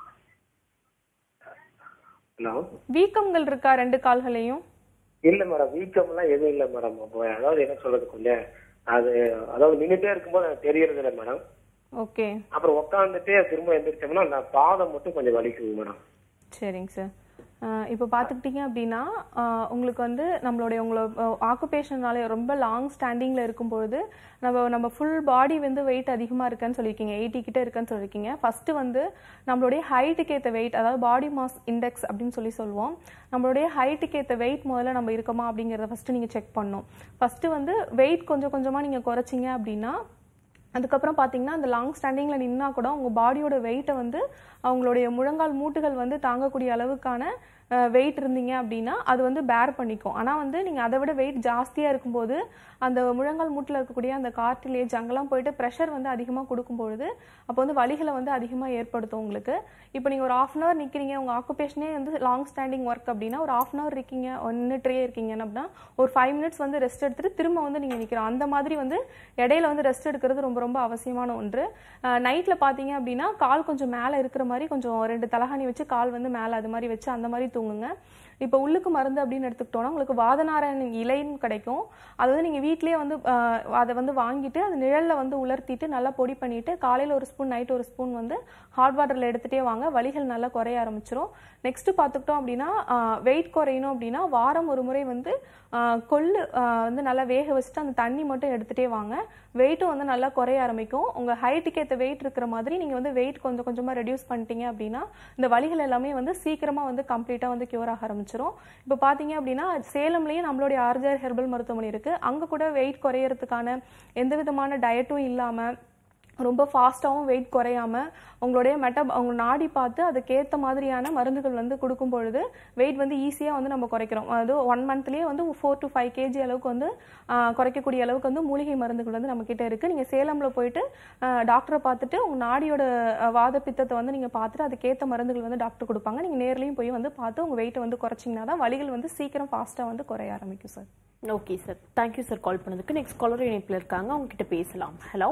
ஹலோ வீக்கங்கள் இருக்கா ரெண்டு கால்களையும் இல்ல மேடம் வீக்கம் எல்லாம் எதுவும் இல்ல மேடம் அப்போ அதாவது என்ன சொல்றது கொஞ்சம் அது அதாவது நின்னுட்டே இருக்கும்போது எனக்கு தெரியறது இல்ல மேடம் ஓகே அப்புறம் உட்காந்துட்டே திரும்ப எந்திரிச்சோம்னா அந்த பாதம் மட்டும் கொஞ்சம் வலிக்குது மேடம் சரிங்க சார் இப்போ பார்த்துக்கிட்டிங்க அப்படின்னா ஆஹ் உங்களுக்கு வந்து நம்மளுடைய உங்களோட ஆக்குபேஷனாலே ரொம்ப லாங் ஸ்டாண்டிங்கில் இருக்கும்பொழுது நம்ம நம்ம ஃபுல் பாடி வந்து வெயிட் அதிகமாக இருக்குன்னு சொல்லியிருக்கீங்க எயிட்டி கிட்ட இருக்குன்னு சொல்லியிருக்கீங்க ஃபஸ்ட்டு வந்து நம்மளுடைய ஹைட்டுக்கு ஏற்ற வெயிட் அதாவது பாடி மாஸ் இண்டெக்ஸ் அப்படின்னு சொல்லி சொல்லுவோம் நம்மளுடைய ஹைட்டுக்கு ஏற்ற வெயிட் முதல்ல நம்ம இருக்கோமா அப்படிங்கிறத ஃபஸ்ட்டு நீங்கள் செக் பண்ணணும் ஃபஸ்ட்டு வந்து வெயிட் கொஞ்சம் கொஞ்சமாக நீங்கள் குறைச்சிங்க அப்படின்னா அதுக்கப்புறம் பார்த்தீங்கன்னா அந்த லாங் ஸ்டாண்டிங்கில் நின்னா கூட உங்கள் பாடியோட வெயிட்டை வந்து அவங்களுடைய முழங்கால் மூட்டுகள் வந்து தாங்கக்கூடிய அளவுக்கான வெயிட் இருந்தீங்க அப்படின்னா அது வந்து பேர் பண்ணிக்கும் ஆனால் வந்து நீங்கள் அதை விட வெயிட் ஜாஸ்தியாக இருக்கும்போது அந்த முழங்கால் மூட்டில் இருக்கக்கூடிய அந்த கார்டிலேஜ் அங்கெல்லாம் போயிட்டு ப்ரெஷர் வந்து அதிகமாக கொடுக்கும்பொழுது அப்போ வந்து வலிகளை வந்து அதிகமாக ஏற்படுத்தும் உங்களுக்கு இப்போ நீங்கள் ஒரு ஆஃப் அன் ஹவர் நிற்கிறீங்க உங்கள் ஆக்குபேஷனே வந்து லாங் ஸ்டாண்டிங் ஒர்க் அப்படின்னா ஒரு ஆஃப் அன் ஹவர் இருக்கீங்க நின்றுட்டே இருக்கீங்க அப்படின்னா ஒரு ஃபைவ் மினிட்ஸ் வந்து ரெஸ்ட் எடுத்துட்டு திரும்ப வந்து நீங்கள் நிற்கிறோம் அந்த மாதிரி வந்து இடையில வந்து ரெஸ்ட் எடுக்கிறது ரொம்ப ரொம்ப அவசியமான ஒன்று நைட்டில் பார்த்தீங்க அப்படின்னா கால் கொஞ்சம் மேலே இருக்கிற மாதிரி கொஞ்சம் ரெண்டு தலகாணி வச்சு கால் வந்து மேலே அது மாதிரி வச்சு அந்த மாதிரி தூங்குங்க இப்போ உள்ளுக்கு மருந்து அப்படின்னு எடுத்துக்கிட்டோம்னா உங்களுக்கு வாதநாராயண இலைன்னு கிடைக்கும் அது வந்து நீங்கள் வீட்லேயே வந்து ஆஹ், அதை வந்து வாங்கிட்டு அது நிழலில் வந்து உலர்த்திட்டு நல்லா பொடி பண்ணிட்டு காலையில் ஒரு ஸ்பூன் நைட் ஒரு ஸ்பூன் வந்து ஹாட் வாட்டரில் எடுத்துகிட்டே வாங்க வலிகள் நல்லா குறைய ஆரம்பிச்சிரும் நெக்ஸ்ட் பார்த்துக்கிட்டோம் அப்படின்னா வெயிட் குறையணும் அப்படின்னா வாரம் ஒரு முறை வந்து ஆஹ், கொள்ளு ஆஹ், வந்து நல்லா வேக வச்சுட்டு அந்த தண்ணி மட்டும் எடுத்துகிட்டே வாங்க வெயிட்டும் வந்து நல்லா குறைய ஆரம்பிக்கும் உங்கள் ஹைட்டுக்கு ஏற்ற வெயிட் இருக்கிற மாதிரி நீங்கள் வந்து வெயிட் கொஞ்சம் கொஞ்சமாக ரெடியூஸ் பண்ணிட்டீங்க அப்படின்னா இந்த வலிகள் எல்லாமே வந்து சீக்கிரமாக வந்து கம்ப்ளீட்டாக வந்து க்யூர் ஆக ஆரம்பிச்சிரும் இப்போ பார்த்தீங்க அப்படின்னா சேலம்லேயும் நம்மளுடைய ஆர்ஜர் ஹெர்பல் மருத்துவமனை இருக்குது அங்கே கூட வெயிட் குறையறதுக்கான எந்த விதமான டயட்டும் இல்லாமல் ரொம்ப ஃபாஸ்ட்டாகவும் வெயிட் குறையாம உங்களுடைய மெட்ட அவங்க நாடி பார்த்து அதுக்கேற்ற மாதிரியான மருந்துகள் வந்து கொடுக்கும் பொழுது வெயிட் வந்து ஈஸியாக வந்து நம்ம குறைக்கிறோம் அது ஒன் மந்த்லேயே வந்து ஃபோர் டு ஃபைவ் கேஜி அளவுக்கு வந்து ஆஹ், குறைக்கக்கூடிய அளவுக்கு வந்து மூலிகை மருந்துகள் வந்து நம்ம கிட்ட இருக்கு நீங்கள் சேலமில் போயிட்டு டாக்டரை பார்த்துட்டு உங்கள் நாடியோட ஆஹ், வாத பித்தத்தை வந்து நீங்கள் பார்த்துட்டு அதுக்கேற்ற மருந்துகள் வந்து டாக்டர் கொடுப்பாங்க நீங்கள் நேர்லையும் போய் வந்து பார்த்து உங்கள் வெயிட்டை வந்து குறைச்சிங்கன்னா தான் வலிகள் வந்து சீக்கிரம் ஃபாஸ்ட்டாக வந்து குறைய ஆரம்பிக்கும் sir okay sir thank you sir call பண்ணதுக்கு நெக்ஸ்ட் காலர் இணைப்பில் இருக்காங்க அவங்க கிட்ட பேசலாம் ஹலோ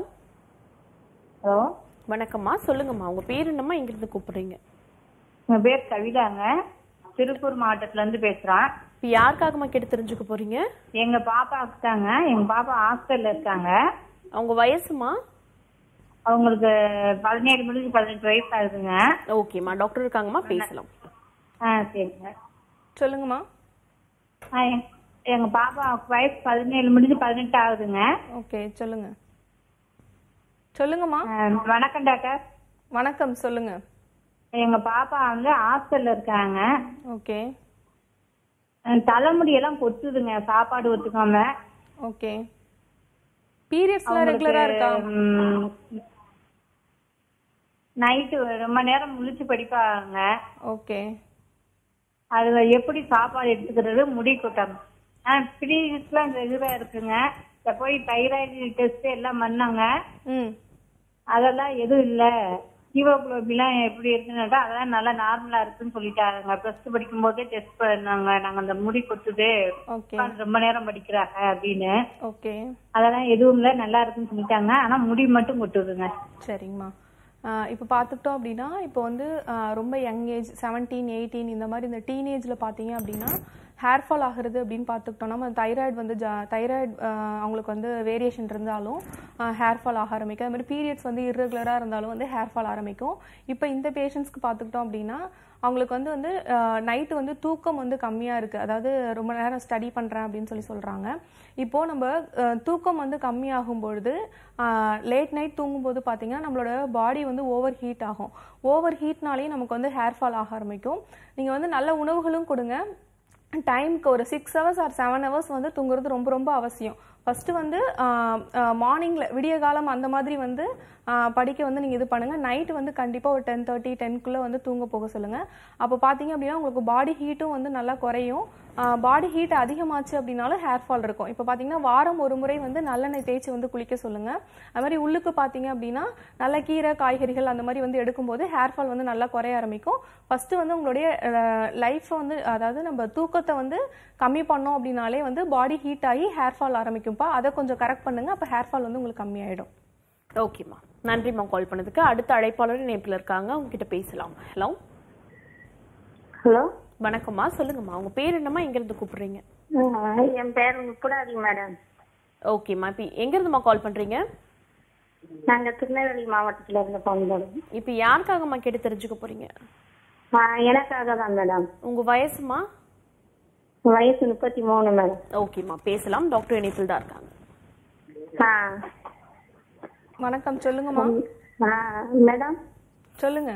ஹலோ வணக்கம்மா சொல்லுங்கம்மா உங்க பேர் என்னம்மா எங்கிருந்து கூப்பிடுறீங்க என் பேர் கவிதாங்க திருப்பூர் மாவட்டத்துல இருந்து பேசுறேன் இப்போ யாருக்காகம்மா கேட்டு தெரிஞ்சுக்க போறீங்க எங்க பாப்பாவுக்கு தாங்க எங்க பாப்பா ஹாஸ்டல்ல இருக்காங்க அவங்க வயசுமா அவங்களுக்கு பதினேழு முடிஞ்சு பதினெட்டு வயசு ஆகுதுங்க ஓகேம்மா டாக்டர் இருக்காங்கம்மா பேசலாம் ஆ சரிங்க சொல்லுங்கம்மா ஆ, எங்க- எங்க பாப்பாவுக்கு வயசு பதினேழு முடிஞ்சு பதினெட்டு ஆகுதுங்க ஓகே சொல்லுங்க சொல்லுங்கம்மா ஆ, வணக்கம் டாக்டர் வணக்கம் சொல்லுங்க எங்க பாப்பா வந்து ஹாஸ்டல்ல இருக்காங்க ஓகே ஆ, தலைமுடியெல்லாம் கொத்துதுங்க சாப்பாடு ஒத்துக்காம ஓகே பீரியட்ஸ்லாம் ரெகுலரா இருக்கா நைட்டு ரொம்ப நேரம் முழிச்சு படிப்பாங்க ஓகே அது எப்படி சாப்பாடு எடுத்துக்கிறது முடி கொட்டம் ஆ பீரியட்ஸ்லாம் ரெகுலரா இருக்குங்க இத போய் தைராய்டு டெஸ்ட் எல்லாம் பண்ணாங்க ம் அதெல்லாம் எதுவும் இல்ல ஹீமோகுளோபின்லாம் எப்படி இருக்குன்னு அதெல்லாம் நல்லா நார்மலா இருக்குன்னு சொல்லிட்டாங்க பிளஸ் டூ படிக்கும் போதே டெஸ்ட் பண்ணாங்க நாங்க அந்த முடி கொத்துது ஓகே உட்கார்ந்து ரொம்ப நேரம் படிக்கிறாங்க அப்படின்னு ஓகே அதெல்லாம் எதுவும் இல்ல நல்லா இருக்குன்னு சொல்லிட்டாங்க ஆனா முடி மட்டும் கொட்டுதுங்க சரிங்கம்மா இப்போ பார்த்துக்கிட்டோம் அப்படின்னா இப்போ வந்து ஆஹ் ரொம்ப யங் ஏஜ் செவன்டீன் எயிட்டீன் இந்த மாதிரி இந்த டீனேஜில் பார்த்தீங்க அப்படின்னா ஹேர் ஃபால் ஆகுறது அப்படின்னு பார்த்துக்கிட்டோம்னா நம்ம தைராய்டு வந்து ஜா தைராய்டு அவங்களுக்கு வந்து வேரியேஷன் இருந்தாலும் ஹேர் ஃபால் ஆக ஆரம்பிக்கும் அது மாதிரி பீரியட்ஸ் வந்து இர்ரெகுலராக இருந்தாலும் வந்து ஹேர் ஃபால் ஆரம்பிக்கும் இப்போ இந்த பேஷண்ட்ஸ்க்கு பார்த்துக்கிட்டோம் அப்படின்னா அவங்களுக்கு வந்து வந்து நைட்டு வந்து தூக்கம் வந்து கம்மியாக இருக்குது அதாவது ரொம்ப நேரம் ஸ்டடி பண்ணுறேன் அப்படின்னு சொல்லி சொல்கிறாங்க இப்போது நம்ம அஹ், தூக்கம் வந்து கம்மியாகும் பொழுது லேட் நைட் தூங்கும்போது பார்த்தீங்கன்னா நம்மளோட பாடி வந்து ஓவர் ஹீட் ஆகும் ஓவர் ஹீட்னாலேயும் நமக்கு வந்து ஹேர் ஃபால் ஆக ஆரம்பிக்கும் நீங்கள் வந்து நல்ல உணவுகளும் கொடுங்க டைம்க்கு ஒரு six hours or seven hours வந்து தூங்குறது ரொம்ப ரொம்ப அவசியம் ஃபஸ்ட்டு வந்து மார்னிங்கில் விடிய காலம் அந்த மாதிரி வந்து ஆஹ் படிக்க வந்து நீங்கள் இது பண்ணுங்கள் நைட்டு வந்து கண்டிப்பாக ஒரு டென் தேர்ட்டி டென்க்குள்ளே வந்து தூங்க போக சொல்லுங்கள் அப்போ பார்த்தீங்க அப்படின்னா உங்களுக்கு பாடி ஹீட்டும் வந்து நல்லா குறையும் பாடி ஹீட் அதிகமாச்சு அப்படின்னாலும் ஹேர் ஃபால் இருக்கும் இப்போ பார்த்தீங்கன்னா வாரம் ஒரு முறை வந்து நல்லெண்ணெய் தேய்ச்சி வந்து குளிக்க சொல்லுங்கள் அது மாதிரி உள்ளுக்கு பார்த்தீங்க அப்படின்னா நல்ல கீரை காய்கறிகள் அந்த மாதிரி வந்து எடுக்கும்போது ஹேர் ஃபால் வந்து நல்லா குறைய ஆரம்பிக்கும் ஃபஸ்ட்டு வந்து உங்களுடைய லைஃப்பை வந்து அதாவது நம்ம தூக்கத்தை வந்து கம்மி பண்ணோம் அப்படின்னாலே வந்து பாடி ஹீட் ஆகி ஹேர் ஃபால் ஆரம்பிக்கும்ப்பா அதை கொஞ்சம் கரெக்ட் பண்ணுங்க அப்போ ஹேர் ஃபால் வந்து உங்களுக்கு கம்மியாயிடும் ஓகேம்மா நன்றிம்மா கால் பண்ணதுக்கு அடுத்த அழைப்பாளர் இணைப்பில் இருக்காங்க உங்ககிட்ட பேசலாம் ஹலோ ஹலோ வணக்கம்மா சொல்லுங்கம்மா உங்க பேர் என்னம்மா எங்கேருந்து கூப்பிடுறீங்க என் பேர் முப்புடாதி மேடம் ஓகேம்மா இப்போ எங்கேருந்துமா கால் பண்றீங்க நாங்க திருநெல்வேலி மாவட்டத்துல இருந்து போனோம் இப்போ யாருக்காகம்மா கேட்டு தெரிஞ்சுக்க போறீங்க எனக்காக தான் மேடம் உங்க வயசுமா வயசு முப்பத்தி மூணு மேடம் ஓகேம்மா பேசலாம் டாக்டர் இணைப்பில் தான் இருக்காங்க ஆ வணக்கம் சொல்லுங்கம்மா ஆ, மேடம் சொல்லுங்க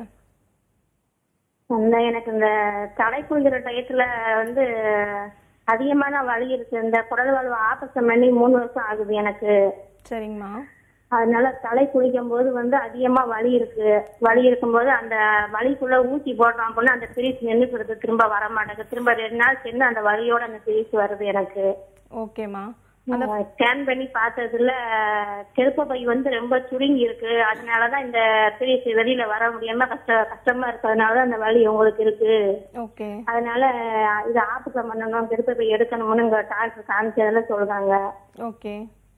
அந்த எனக்கு இந்த தலை குளிக்கிற டயத்துல வந்து அதிகமான வலி இருக்கு இந்த குடல் வாழ்வு ஆபரேஷன் பண்ணி மூணு வருஷம் ஆகுது எனக்கு சரிங்கம்மா அதனால தலை குளிக்கும் போது வந்து அதிகமா வலி இருக்கு வலி இருக்கும்போது அந்த வலிக்குள்ள ஊசி போடுறோம் அப்படின்னா அந்த பிரிஸ் நின்றுக்கிறது திரும்ப வர மாட்டேங்குது திரும்ப ரெண்டு நாள் சென்று அந்த வலியோட அந்த பிரிஸ் வருது எனக்கு ஓகேம்மா ஸ்கேன் பண்ணி பார்த்ததுல கெருப்ப பை வந்து ரொம்ப சுருங்கி இருக்கு அதனாலதான் இந்த பிரிஸ் வெளியில வர முடியாம கஷ்ட கஷ்டமா இருக்கிறதுனாலதான் அந்த வலி உங்களுக்கு இருக்கு ஓகே அதனால இது ஆபரேஷன் பண்ணணும் கெருப்ப பை எடுக்கணும்னு இங்க டாக்டர் காமிச்சதுல சொல்றாங்க ஓகே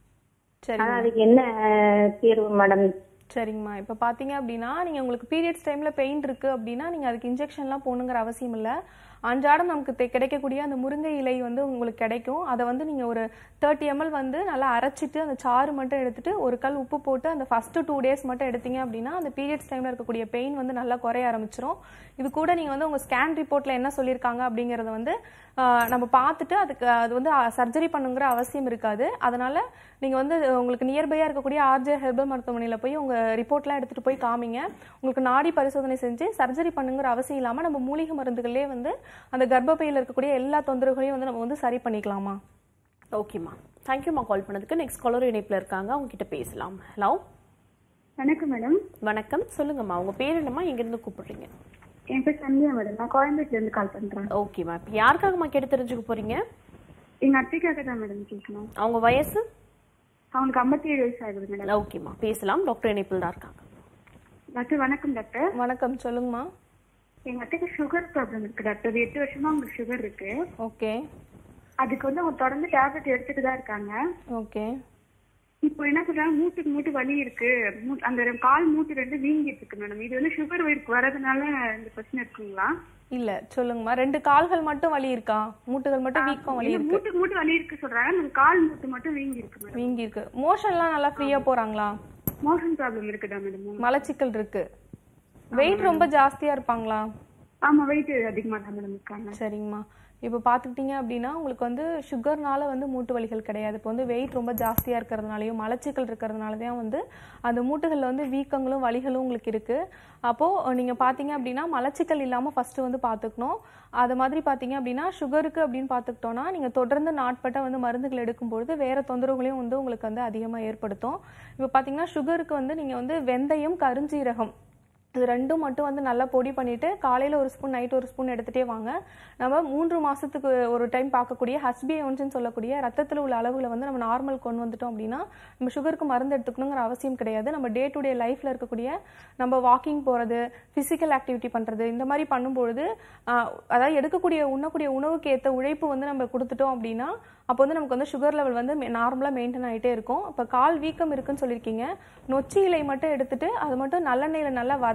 சரி ஆனா அதுக்கு என்ன தீர்வு மேடம் சரிங்கம்மா இப்போ பார்த்தீங்க அப்படின்னா நீங்கள் உங்களுக்கு பீரியட்ஸ் டைமில் பெயின் இருக்குது அப்படின்னா நீங்கள் அதுக்கு இன்ஜெக்ஷன்லாம் போகணுங்கிற அவசியம் இல்லை அன்றாடம் நமக்கு தெ- கிடைக்கக்கூடிய அந்த முருங்கை இலை வந்து உங்களுக்கு கிடைக்கும் அதை வந்து நீங்கள் ஒரு தேர்ட்டி எம்எல் வந்து நல்லா அரைச்சிட்டு அந்த சாறு மட்டும் எடுத்துட்டு ஒரு கல் உப்பு போட்டு அந்த ஃபஸ்ட்டு டூ டேஸ் மட்டும் எடுத்தீங்க அப்படின்னா அந்த பீரியட்ஸ் டைமில் இருக்கக்கூடிய பெயின் வந்து நல்லா குறைய ஆரம்பிச்சிரும் இது கூட நீங்கள் வந்து உங்கள் ஸ்கேன் ரிப்போர்ட்டில் என்ன சொல்லியிருக்காங்க அப்படிங்கிறத வந்து ஆஹ், நம்ம பார்த்துட்டு அதுக்கு அது வந்து சர்ஜரி பண்ணுங்கிற அவசியம் இருக்காது அதனால நீங்கள் வந்து உங்களுக்கு நியர்பையாக இருக்கக்கூடிய ஆர்ஜே ஹெர்பல் மருத்துவமனையில் போய் உங்கள் ரிப்போர்ட்லாம் எடுத்துகிட்டு போய் காமிங்க உங்களுக்கு நாடி பரிசோதனை செஞ்சு சர்ஜரி பண்ணுங்கிற அவசியம் இல்லாமல் நம்ம மூலிகை மருந்துகளே வந்து அந்த கர்ப்பப்பையில் இருக்கக்கூடிய எல்லா தொந்தரவுகளையும் வந்து நம்ம வந்து சரி பண்ணிக்கலாமா ஓகேம்மா தேங்க்யூம்மா கால் பண்ணதுக்கு நெக்ஸ்ட் காலர் இணைப்பில் இருக்காங்க அவங்க கிட்ட பேசலாம் ஹலோ வணக்கம் மேடம் வணக்கம் சொல்லுங்கம்மா உங்க பேர் என்னம்மா எங்கேருந்து கூப்பிடுறீங்க என் பேர் சந்தியா மேடம் நான் கோயம்பேட்டுல இருந்து கால் பண்றேன் ஓகேம்மா இப்போ யாருக்காகம்மா கேட்டு தெரிஞ்சுக்க போறீங்க எங்க அத்தைக்காக தான் மேடம் கேட்கணும் அவங்க வயசு அவங்களுக்கு ஐம்பத்தி ஏழு வயசு ஆகுது மேடம் ஓகேம்மா பேசலாம் டாக்டர் இணைப்பில் தான் இருக்காங்க டாக்டர் வணக்கம் டாக்டர் வணக்கம் சொல்லுங்கம்மா எங்க அத்தைக்கு சுகர் ப்ராப்ளம் இருக்கு டாக்டர் எட்டு வருஷமா அவங்களுக்கு சுகர் இருக்கு ஓகே அதுக்கு வந்து அவங்க தொடர்ந்து டேப்லெட் எடுத்துட்டு தான் இருக்காங்க ஓகே இப்போ என்ன சொல்றாங்க மூட்டுக்கு மூட்டு வலி இருக்கு மூ- அந்த ரெ- கால் மூட்டு ரெண்டு வீங்கிட்டு இருக்கு மேடம் இது வந்து சுகர் வயிற்கு வரதுனால இந்த பிரச்சனை இருக்குங்களா இல்லை சொல்லுங்கம்மா ரெண்டு கால்கள் மட்டும் வலி இருக்கா மூட்டுகள் மட்டும் வீக்கம் வலி இது இருக்கு மூட்டுக்கு மூட்டு வலி இருக்கு சொல்றாங்க அந்த கால் மூட்டு மட்டும் வீங்கி இருக்கு மேடம் வீங்கி இருக்கு மோஷன்லாம் நல்லா ஃப்ரீயாக போகிறாங்களா மோஷன் ப்ராப்ளம் இருக்குதா மேடம் மலச்சிக்கல் இருக்கு வெயிட் ரொம்ப ஜாஸ்தியாக இருப்பாங்களா ஆமா வெயிட் அதிகமா தான் மேடம் இருக்காங்க சரிங்கம்மா இப்போ பார்த்துக்கிட்டிங்க அப்படின்னா உங்களுக்கு வந்து சுகர்னால வந்து மூட்டு வலிகள் கிடையாது இப்போ வந்து வெயிட் ரொம்ப ஜாஸ்தியாக இருக்கிறதுனாலையும் மலச்சிக்கல் இருக்கிறதுனால தான் வந்து அந்த மூட்டுகளில் வந்து வீக்கங்களும் வலிகளும் உங்களுக்கு இருக்குது அப்போது நீங்கள் பார்த்தீங்க அப்படின்னா மலச்சிக்கல் இல்லாமல் ஃபஸ்ட்டு வந்து பார்த்துக்கணும் அது மாதிரி பார்த்தீங்க அப்படின்னா சுகருக்கு அப்படின்னு பார்த்துக்கிட்டோன்னா நீங்கள் தொடர்ந்து நாட்பட்ட வந்து மருந்துகள் எடுக்கும்பொழுது வேறு தொந்தரவுகளையும் வந்து உங்களுக்கு வந்து அதிகமாக ஏற்படுத்தும் இப்போ பார்த்தீங்கன்னா சுகருக்கு வந்து நீங்கள் வந்து வெந்தயம் கருஞ்சீரகம் இது ரெண்டும் மட்டும் வந்து நல்லா பொடி பண்ணிட்டு காலையில் ஒரு ஸ்பூன் நைட் ஒரு ஸ்பூன் எடுத்துகிட்டே வாங்க நம்ம மூன்று மாதத்துக்கு ஒரு டைம் பார்க்கக்கூடிய ஹஸ்பிஏன்ஸ்னு சொல்லக்கூடிய ரத்தத்தில் உள்ள அளவுகளை வந்து நம்ம நார்மல் கொண்டு வந்துட்டோம் அப்படின்னா நம்ம சுகருக்கு மருந்து எடுத்துக்கணுங்கிற அவசியம் கிடையாது நம்ம டே டு டே லைஃப்பில் இருக்கக்கூடிய நம்ம வாக்கிங் போகிறது ஃபிசிக்கல் ஆக்டிவிட்டி பண்ணுறது இந்த மாதிரி பண்ணும்பொழுது ஆஹ், அதாவது எடுக்கக்கூடிய உண்ணக்கூடிய உணவுக்கு ஏற்ற உழைப்பு வந்து நம்ம கொடுத்துட்டோம் அப்படின்னா அப்போ வந்து நமக்கு வந்து சுகர் லெவல் வந்து நார்மலாக மெயின்டைன் ஆகிட்டே இருக்கும் இப்போ கால் வீக்கம் இருக்குன்னு சொல்லியிருக்கீங்க நொச்சி இலை மட்டும் எடுத்துட்டு அது மட்டும் நல்லெண்ணெயில் நல்லா வதக்கி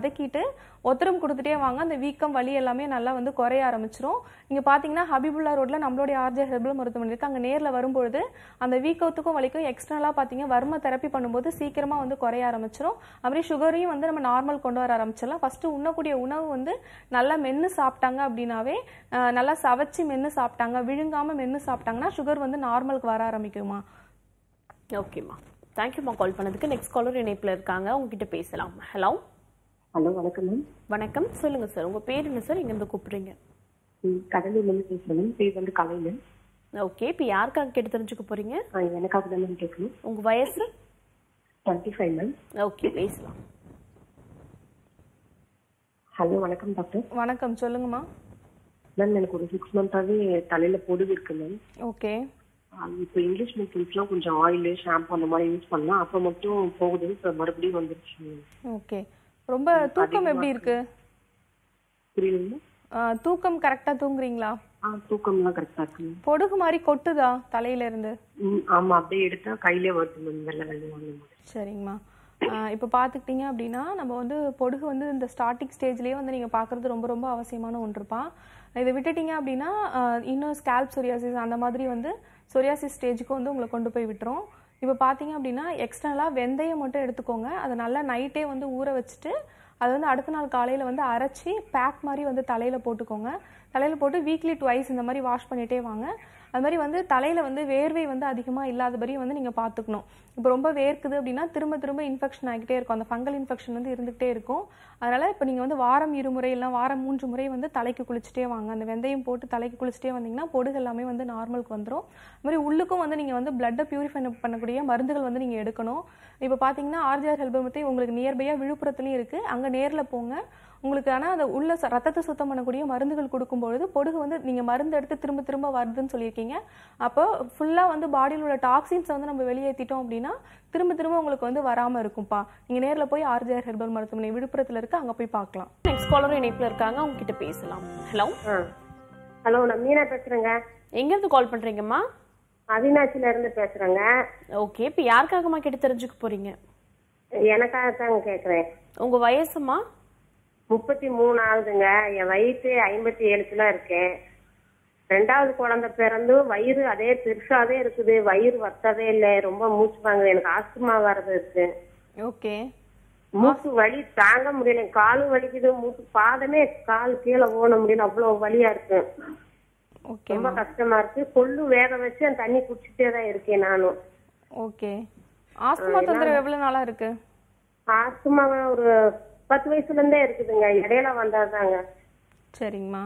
வதக்கிட்டு ஒத்தரம் கொடுத்துட்டே வாங்க அந்த வீக்கம் வலி எல்லாமே நல்லா வந்து குறைய ஆரம்பிச்சிரும் நீங்க பாத்தீங்கன்னா ஹபிபுல்லா ரோட்ல நம்மளுடைய ஆர்ஜே ஹெர்பல் மருத்துவமனை இருக்கு அங்க நேர்ல வரும்பொழுது அந்த வீக்கத்துக்கும் வலிக்கும் எக்ஸ்டர்னலா பாத்தீங்க வர்ம தெரப்பி பண்ணும்போது சீக்கிரமா வந்து குறைய ஆரம்பிச்சிரும் அப்படியே சுகரையும் வந்து நம்ம நார்மல் கொண்டு வர ஆரம்பிச்சிடலாம் ஃபர்ஸ்ட் உண்ணக்கூடிய உணவு வந்து நல்லா மென்னு சாப்பிட்டாங்க அப்படின்னாவே அஹ், நல்லா சவைச்சு மென்னு சாப்பிட்டாங்க விழுங்காம மென்னு சாப்பிட்டாங்கன்னா சுகர் வந்து நார்மலுக்கு வர ஆரம்பிக்குமா ஓகேம்மா தேங்க்யூம்மா கால் பண்ணதுக்கு நெக்ஸ்ட் காலர் இணைப்புல இருக்காங்க உங்ககிட்ட பேசலாம் ஹலோ ஹலோ வணக்கம் மேம் வணக்கம் சொல்லுங்க சார் உங்க பேர் என்ன சார் இருந்து கூப்பிடுறீங்க ம், கடலூர்லேருந்து பேசுகிறேன் மேம் பேர் வந்து கலையில் ஓகே இப்போ யாருக்காக கேட்டு தெரிஞ்சுக்க போறீங்க ஆ, எனக்காக தான் மேம் கேட்கணும் உங்க வயசு டுவெண்ட்டி ஃபைவ் மேம் ஓகே பேசலாம் ஹலோ வணக்கம் டாக்டர் வணக்கம் சொல்லுங்கம்மா மேம் எனக்கு ஒரு சிக்ஸ் மந்த்தாகவே தலையில் பொடுகு இருக்கு மேம் ஓகே இப்போ இங்கிலீஷ் மெடிசன்ஸ்லாம் கொஞ்சம் ஆயிலு ஷாம்பு அந்த மாதிரி யூஸ் பண்ணலாம் அப்போ மட்டும் போகுது இப்போ மறுபடியும் வந்துருச்சு மேம் ஓகே ரொம்ப தூக்கம் எப்படி இருக்கு புரியுதுங்க ஆ, தூக்கம் கரெக்டா தூங்குறீங்களா ஆ தூக்கம்லாம் கரெக்டாக இருக்கு மேம் பொடுகு மாதிரி கொட்டுதா தலையில இருந்து ம் ஆமாம் அப்படியே எடுத்தா கையிலே வருது மேம் வெள்ளை வெள்ளை அந்த மாதிரி சரிங்கம்மா ஆஹ் இப்போ பார்த்துக்கிட்டிங்க அப்படின்னா நம்ம வந்து பொடுகு வந்து இந்த ஸ்டார்டிங் ஸ்டேஜ்லேயே வந்து நீங்கள் பார்க்குறது ரொம்ப ரொம்ப அவசியமான ஒன்றுப்பா இதை விட்டுட்டீங்க அப்படின்னா ஆஹ் இன்னும் ஸ்கேல்ப் சொரியாசிஸ் அந்த மாதிரி வந்து சொரியாசிஸ் ஸ்டேஜுக்கு வந்து உங்களை கொண்டு போய் விட்டுரும் இப்போ பார்த்தீங்க அப்படின்னா எக்ஸ்டர்னலாக வெந்தயம் மட்டும் எடுத்துக்கோங்க அதை நல்லா நைட்டே வந்து ஊற வச்சுட்டு அது வந்து அடுத்த நாள் காலையில் வந்து அரைச்சி பேக் மாதிரி வந்து தலையில் போட்டுக்கோங்க தலையில் போட்டு வீக்லி ட்வைஸ் இந்த மாதிரி வாஷ் பண்ணிட்டே வாங்க அது மாதிரி வந்து தலையில் வந்து வேர்வை வந்து அதிகமாக இல்லாதபடி வந்து நீங்கள் பார்த்துக்கணும் இப்போ ரொம்ப வேர்க்குது அப்படின்னா திரும்ப திரும்ப இன்ஃபெக்ஷன் ஆகிட்டே இருக்கும் அந்த ஃபங்கல் இன்ஃபெக்ஷன் வந்து இருந்துகிட்டே இருக்கும் அதனால் இப்போ நீங்கள் வந்து வாரம் இருமுறை இல்லை வாரம் மூன்று முறை வந்து தலைக்கு குளிச்சுட்டே வாங்க அந்த வெந்தயம் போட்டு தலைக்கு குளிச்சுட்டே வந்தீங்கன்னா பொடுகு எல்லாமே வந்து நார்மலுக்கு வந்துடும் அது மாதிரி உள்ளுக்கும் வந்து நீங்கள் வந்து பிளட்டை பியூரிஃபை பண்ணக்கூடிய மருந்துகள் வந்து நீங்கள் எடுக்கணும் இப்போ பார்த்தீங்கன்னா ஆர்ஜிஆர் ஹெல்பமத்தை உங்களுக்கு நியர்பையாக விழுப்புரத்துலையும் இருக்குது அங்கே நேரில் போங்க உங்களுக்கு ஆனால் அந்த உள்ள ச- ரத்தத்தை சுத்தம் பண்ணக்கூடிய மருந்துகள் கொடுக்கும்பொழுது பொடுகு வந்து நீங்கள் மருந்து எடுத்து திரும்ப திரும்ப வருதுன்னு சொல்லியிருக்கீங்க அப்போ ஃபுல்லாக வந்து பாடியில் உள்ள டாக்ஸின்ஸை வந்து நம்ம வெளியேற்றிட்டோம் அப்படின்னா திரும்ப திரும்ப உங்களுக்கு வந்து வராமல் இருக்கும்ப்பா நீங்கள் நேரில் போய் ஆர்ஜிஆர் ஹெர்பல் மருத்துவமனை விழுப்புரத்தில் இருக்கு அங்கே போய் பார்க்கலாம் நெக்ஸ்ட் காலர் இணைப்புல இருக்காங்க அவங்க கிட்ட பேசலாம் ஹலோ ஹலோ நான் மீனா பேசுறேங்க எங்க இருந்து கால் பண்றீங்கம்மா அவினாசில இருந்து பேசுறேங்க ஓகே இப்போ யாருக்காகம்மா கேட்டு தெரிஞ்சுக்க போறீங்க எனக்காக தாங்க கேக்குறேன் உங்க வயசுமா முப்பத்தி மூணு ஆகுதுங்க என் வயசு ஐம்பத்தி ஏழு கிலோ இருக்கேன் ரெண்டாவது குழந்தை பிறந்து வயிறு அதே பெருசாவே இருக்குது வயிறு வத்தவே இல்லை ரொம்ப மூச்சு வாங்குது எனக்கு ஆஸ்துமா வர்றது இருக்கு ஓகே மூச்சு வலி தாங்க முடியல காலும் வலிக்குது மூச்சு பாதமே கால் கீழே ஓட முடியல அவ்வளவு வலியா இருக்கு ஓகே ரொம்ப கஷ்டமா இருக்கு கொள்ளு வேக வச்சு அந்த தண்ணி குடிச்சிட்டே தான் இருக்கேன் நானும் ஓகே ஆஸ்துமா தொந்தரவு எவ்வளோ நாளாக இருக்கு ஆஸ்துமா ஒரு பத்து வயசுல இருந்தே இருக்குதுங்க இடையில வந்ததுதாங்க சரிங்கம்மா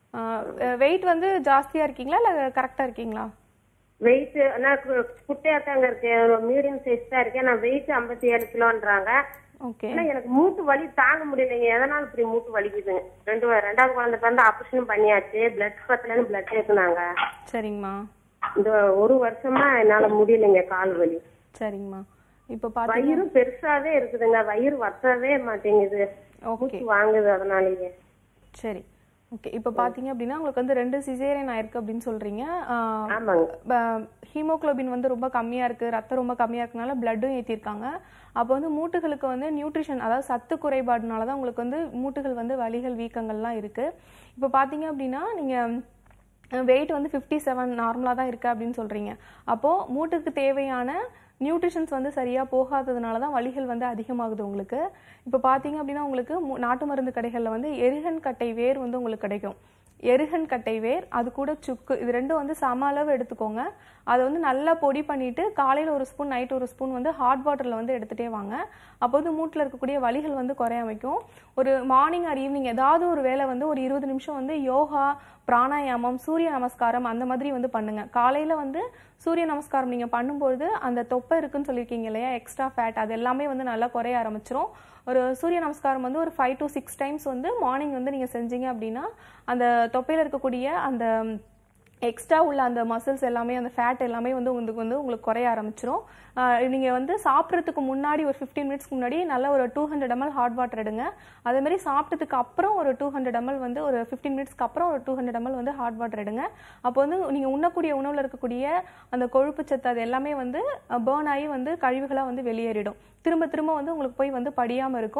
வெயிட் வந்து ஜாஸ்தியாக இருக்கீங்களா இல்லை கரெக்டாக இருக்கீங்களா வெயிட் நான் கு- குட்டையா தாங்க இருக்கேன் மீடியம் சைஸ் தான் இருக்கேன் நான் வெயிட் ஐம்பத்தி ஏழு கிலோன்றாங்க ஓகே ஆனா எனக்கு மூட்டு வலி தாங்க முடியலைங்க எதனால இப்படி மூட்டு வலிக்குதுங்க ரெண்டு வ- ரெண்டாவது குழந்தை பிறந்து ஆபரேஷன் பண்ணியாச்சு பிளட் பத்தலன்னு பிளட் ஏத்துனாங்க சரிங்கம்மா இந்த ஒரு வருஷமா என்னால முடியலைங்க கால் வலி சரிங்கம்மா இப்போ பார்த்தீங்க வயிறு பெருசாவே இருக்குதுங்க வயிறு வத்தவே மாட்டேங்குது ஓகே மூச்சு வாங்குது அதனாலயே சரி ஓகே இப்போ பார்த்தீங்க அப்படின்னா உங்களுக்கு வந்து ரெண்டு சிசேரியன் ஆயிருக்கு அப்படின்னு சொல்றீங்க ஆமாங்க ஹீமோகுளோபின் வந்து ரொம்ப கம்மியாக இருக்குது ரத்தம் ரொம்ப கம்மியாக இருக்கனால பிளட்டும் ஏற்றிருக்காங்க அப்போ வந்து மூட்டுகளுக்கு வந்து நியூட்ரிஷன் அதாவது சத்து குறைபாடுனால தான் உங்களுக்கு வந்து மூட்டுகள் வந்து வலிகள் வீக்கங்கள்லாம் இருக்குது இப்போ பார்த்தீங்க அப்படின்னா நீங்கள் வெயிட் வந்து ஃபிஃப்டி செவன் நார்மலாக தான் இருக்குது அப்படின்னு சொல்கிறீங்க அப்போது மூட்டுக்கு தேவையான நியூட்ரிஷன்ஸ் வந்து சரியாக போகாததுனால தான் வலிகள் வந்து அதிகமாகுது உங்களுக்கு இப்போ பார்த்தீங்க அப்படின்னா உங்களுக்கு மு- நாட்டு மருந்து கடைகளில் வந்து எருகன் கட்டை வேர் வந்து உங்களுக்கு கிடைக்கும் எருகன் கட்டை வேர் அது கூட சுக்கு இது ரெண்டும் வந்து சம அளவு எடுத்துக்கோங்க அதை வந்து நல்லா பொடி பண்ணிட்டு காலையில் ஒரு ஸ்பூன் நைட் ஒரு ஸ்பூன் வந்து ஹாட் வாட்டரில் வந்து எடுத்துகிட்டே வாங்க அப்போ வந்து மூட்டில் இருக்கக்கூடிய வலிகள் வந்து குறைய வைக்கும் ஒரு மார்னிங் ஆர் ஈவினிங் ஏதாவது ஒரு வேளை வந்து ஒரு இருபது நிமிஷம் வந்து யோகா பிராணாயாமம் சூரிய நமஸ்காரம் அந்த மாதிரி வந்து பண்ணுங்க காலையில் வந்து சூரிய நமஸ்காரம் நீங்கள் பண்ணும்போது அந்த தொப்பை இருக்குன்னு சொல்லியிருக்கீங்க இல்லையா எக்ஸ்ட்ரா ஃபேட் அது எல்லாமே வந்து நல்லா குறைய ஆரம்பிச்சிரும் ஒரு சூரிய நமஸ்காரம் வந்து ஒரு ஃபைவ் to சிக்ஸ் டைம்ஸ் வந்து மார்னிங் வந்து நீங்கள் செஞ்சீங்க அப்படின்னா அந்த தொப்பையில் இருக்கக்கூடிய அந்த எக்ஸ்ட்ரா உள்ள அந்த மசில்ஸ் எல்லாமே அந்த ஃபேட் எல்லாமே வந்து உங்களுக்கு வந்து உங்களுக்கு குறைய ஆரம்பிச்சிரும் நீங்கள் வந்து சாப்பிட்றதுக்கு முன்னாடி ஒரு ஃபிஃப்டீன் மினிட்ஸ்க்கு முன்னாடி நல்ல ஒரு two hundred ML hot water எடுங்க அதே மாதிரி சாப்பிட்டதுக்கு அப்புறம் ஒரு டூ ஹண்ட்ரட் எம்எல் வந்து ஒரு ஃபிஃப்டீன் மினிட்ஸ்க்கு அப்புறம் ஒரு டூ ஹண்ட்ரட் எம்எல் வந்து ஹாட் வாட்டர் எடுங்க அப்போ வந்து நீங்கள் உண்ணக்கூடிய உணவில் இருக்கக்கூடிய அந்த கொழுப்பு சத்து அது எல்லாமே வந்து பேர்ன் ஆகி வந்து கழிவுகளாக வந்து வெளியேறிடும் திரும்ப திரும்ப வந்து உங்களுக்கு போய் வந்து படியாமல் இருக்கும்